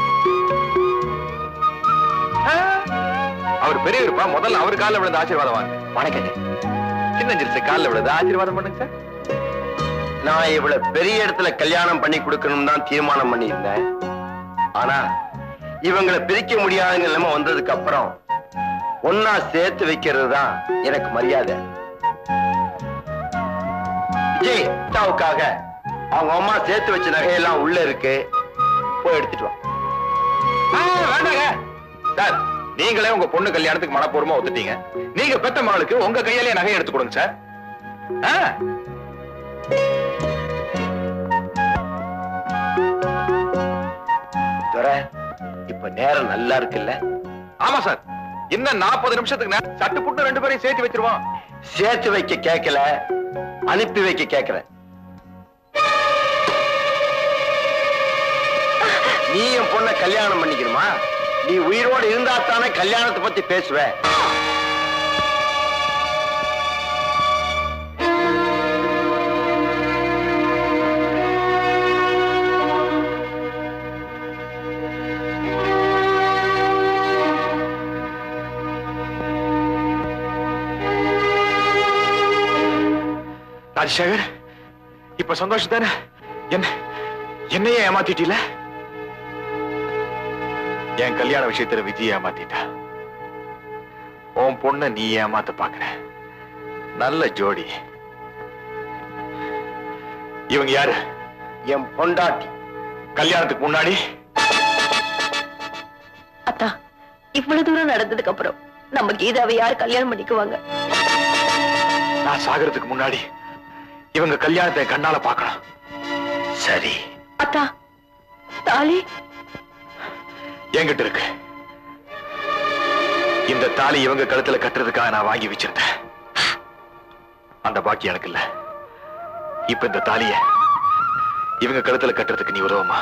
ஆ, அவர் பெரியவருப்பா முதல்ல அவர் காலில் விழுந்து ஆசீர்வாதம் வாங்க வணக்கங்க சின்ன சிறுசு காலில் விழுந்து ஆசீர்வாதம் பண்ணுங்க சார் நான் இவ்வளவு பெரிய இடத்துல கல்யாணம் பண்ணி கொடுக்கணும் தான் தீர்மானம் பண்ணியிருந்தேன் ஆனா இவங்களை பிரிக்க முடியாதுங்க நிலைமை வந்ததுக்கு அப்புறம் ஒன்னா சேர்த்து வைக்கிறது தான் எனக்கு மரியாதை விஜய் அத்தாவுக்காக அவங்க அம்மா சேர்த்து வச்ச நகையெல்லாம் உள்ள இருக்கு போய் எடுத்துட்டு வா ஆ, வேண்டாங்க சார் நீங்களே உங்க பொண்ணு கல்யாணத்துக்கு மனப்பூர்வமா ஒத்துட்டீங்க நீங்க பெத்த மகளுக்கு உங்க கையாலே நகை எடுத்து கொடுங்க சார் ஆ. துரை இப்ப நேரம் நல்லா இருக்குல்ல ஆமா சார் இன்னும் நாற்பது நிமிஷத்துக்கு நே- சட்டு புட்டு ரெண்டு பேரையும் சேர்த்து வச்சிருவோம் சேர்த்து வைக்க கேட்கல அனுப்பி வைக்க கேட்கிறேன் நீ என் பொண்ண கல்யாணம் பண்ணிக்கணுமா நீ உயிரோடு இருந்தா தானே கல்யாணத்தை பத்தி பேசுவ ராஜசேகர் இப்ப சந்தோஷம் தானே என்ன என்னையே ஏமாத்திட்டீல என் கல்யாண விஷயத்துல விஜய் ஏமாத்திட்டா உன் பொண்ண நீ ஏமாத்த பாக்குற நல்ல ஜோடி இவங்க யாரு என் பொண்டாட்டி கல்யாணத்துக்கு முன்னாடி அத்தா இவ்வளவு தூரம் நடந்ததுக்கு அப்புறம் நம்ம கீதாவை யார் கல்யாணம் பண்ணிக்குவாங்க நான் சாகிறதுக்கு முன்னாடி இவங்க கல்யாணத்தை என் கண்ணால பார்க்கணும் சரி அத்தா தாலி என்கிட்ட இருக்கு இந்த தாலி இவங்க கழுத்துல கட்டுறதுக்காக நான் வாங்கி வச்சிருந்தேன் அந்த பாக்கி எனக்கு இல்ல இப்ப இந்த தாலிய இவங்க கழுத்துல கட்டுறதுக்கு நீ உதவுமா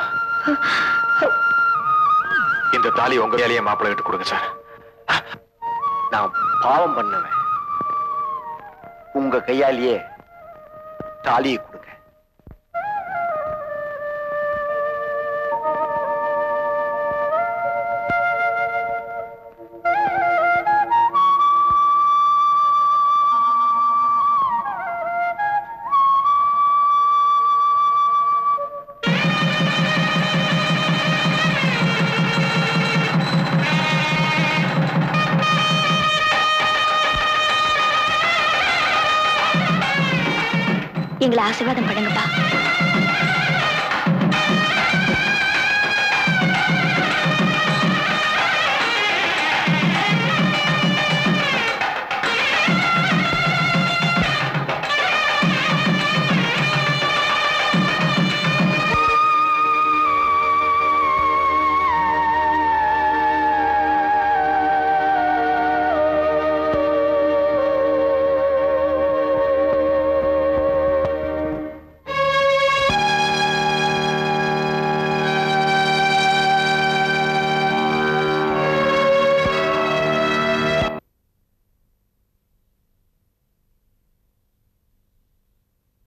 இந்த தாலி உங்க வேலையை மாப்பிள்ளை கிட்ட கொடுங்க சார் நான் பாவம் பண்ணுவேன் உங்க கையாலேயே தாலியை கொடுங்க எங்களை ஆசீர்வாதம் பண்ணுங்கப்பா